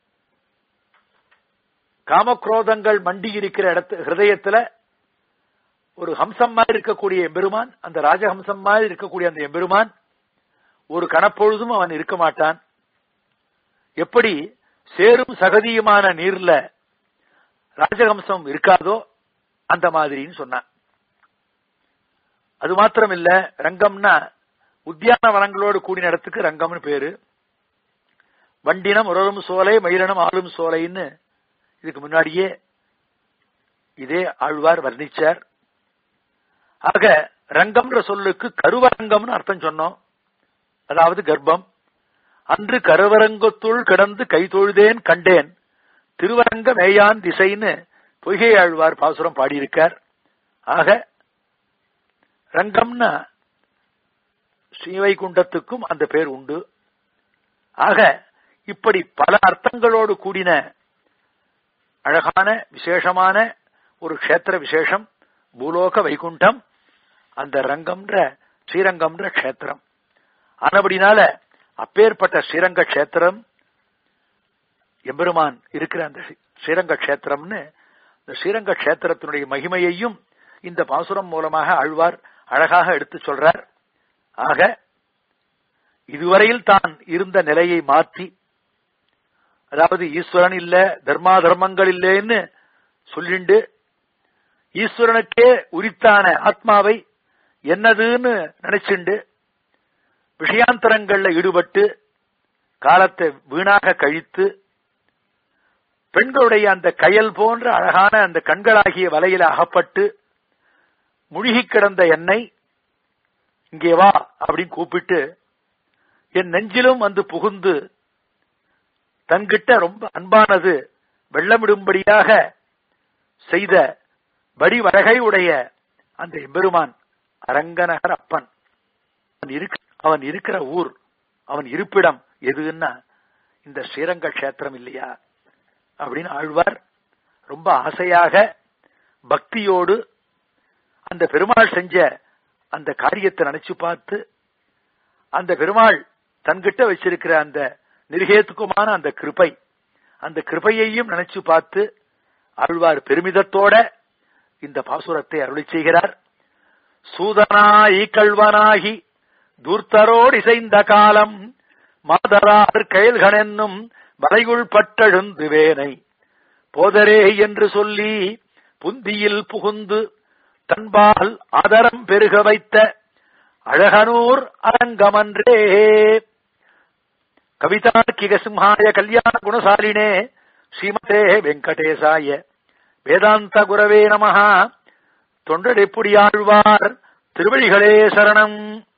[SPEAKER 1] காமக்ரோதங்கள் மண்டி இருக்கிற இடத்து ஹிருதயத்துல ஒரு ஹம்சம் மாதிரி இருக்கக்கூடிய எம்பெருமான் அந்த ராஜஹம்சம் மாதிரி இருக்கக்கூடிய அந்த எம்பெருமான் ஒரு கணப்பொழுதும் அவன் இருக்க மாட்டான் எப்படி சேரும் சகதியுமான நீர்ல ராஜஹம்சம் இருக்காதோ அந்த மாதிரின்னு சொன்னான் அது மாத்திரம் இல்ல ரங்கம்னா உத்தியான வனங்களோடு கூடின இடத்துக்கு ரங்கம்னு பேரு வண்டினம் உரலும் சோலை மயிலனம் ஆளும் சோலைன்னு இதுக்கு முன்னாடியே இதே ஆழ்வார் வர்ணிச்சார் ஆக ரங்கம்ன்ற சொல்லுக்கு கருவரங்கம்னு அர்த்தம் சொன்னோம் அதாவது கர்ப்பம் அன்று கருவரங்கத்துள் கிடந்து கை தொழுதேன் கண்டேன் திருவரங்க மேயான் திசைன்னு பொய்கை ஆழ்வார் பாசுரம் பாடியிருக்கார் ஆக ரங்கம்னா ஸ்ரீவைகுண்டத்துக்கும் அந்த பேர் உண்டு ஆக இப்படி பல அர்த்தங்களோடு கூடின அழகான விசேஷமான ஒரு க்ஷேத்திர விசேஷம் பூலோக வைகுண்டம் அந்த ரங்கம்ன்ற ஸ்ரீரங்கம்ன்ற க்ஷேத்திரம் ஆனபடினால அப்பேற்பட்ட ஸ்ரீரங்க க்ஷேத்திரம் எம்பெருமான் இருக்கிற அந்த ஸ்ரீரங்க க்ஷேத்திரம்னு இந்த ஸ்ரீரங்க க்ஷேத்திரத்தினுடைய மகிமையையும் இந்த பாசுரம் மூலமாக ஆழ்வார் அழகாக எடுத்து சொல்றார் ஆக இதுவரையில் தான் இருந்த நிலையை மாற்றி அதாவது ஈஸ்வரன் இல்ல தர்மா தர்மங்கள் இல்லைன்னு சொல்லிண்டு ஈஸ்வரனுக்கே உரித்தான ஆத்மாவை என்னதுன்னு நினைச்சுண்டு விஷயாந்தரங்கள்ல ஈடுபட்டு காலத்தை வீணாக கழித்து பெண்களுடைய அந்த கயல் போன்ற அழகான அந்த கண்களாகிய வலையில அகப்பட்டு முழுகி கிடந்த என்னை இங்கே வா அப்படின்னு கூப்பிட்டு என் நெஞ்சிலும் வந்து புகுந்து தன்கிட்ட ரொம்ப அன்பானது வெள்ளமிடும்படியாக செய்த வடிவழகை உடைய அந்த எம்பெருமான் அரங்கநகர் அப்பன் அவன் இருக்க அவன் இருக்கிற ஊர் அவன் இருப்பிடம் எதுன்னா இந்த ஸ்ரீரங்க கஷேத்திரம் இல்லையா அப்படின்னு ஆழ்வார் ரொம்ப ஆசையாக பக்தியோடு அந்த பெருமாள் செஞ்ச அந்த காரியத்தை நினைச்சு பார்த்து அந்த பெருமாள் தன்கிட்ட வச்சிருக்கிற அந்த நிர்கேத்துக்குமான அந்த கிருபை அந்த கிருபையையும் நினைச்சு பார்த்து ஆழ்வார் பெருமிதத்தோட இந்த பாசுரத்தை அருளி செய்கிறார் சூதனாய் கல்வனாகி தூர்த்தரோடு இசைந்த காலம் மாதரார் கயல்கணென்னும் வலையுள் பட்டெழுந்து வேனை போதரே என்று சொல்லி புந்தியில் புகுந்து தன்பால் ஆதரம் பெருக வைத்த அழகனூர் அரங்கமன்றே கவிதார்க்கிக சிம்ஹாய கல்யாண குணசாலினே ஸ்ரீமதே வெங்கடேசாய வேதாந்த குரவே நமஹா தொண்டரெப்புடியாழ்வார் திருவழிகளே சரணம்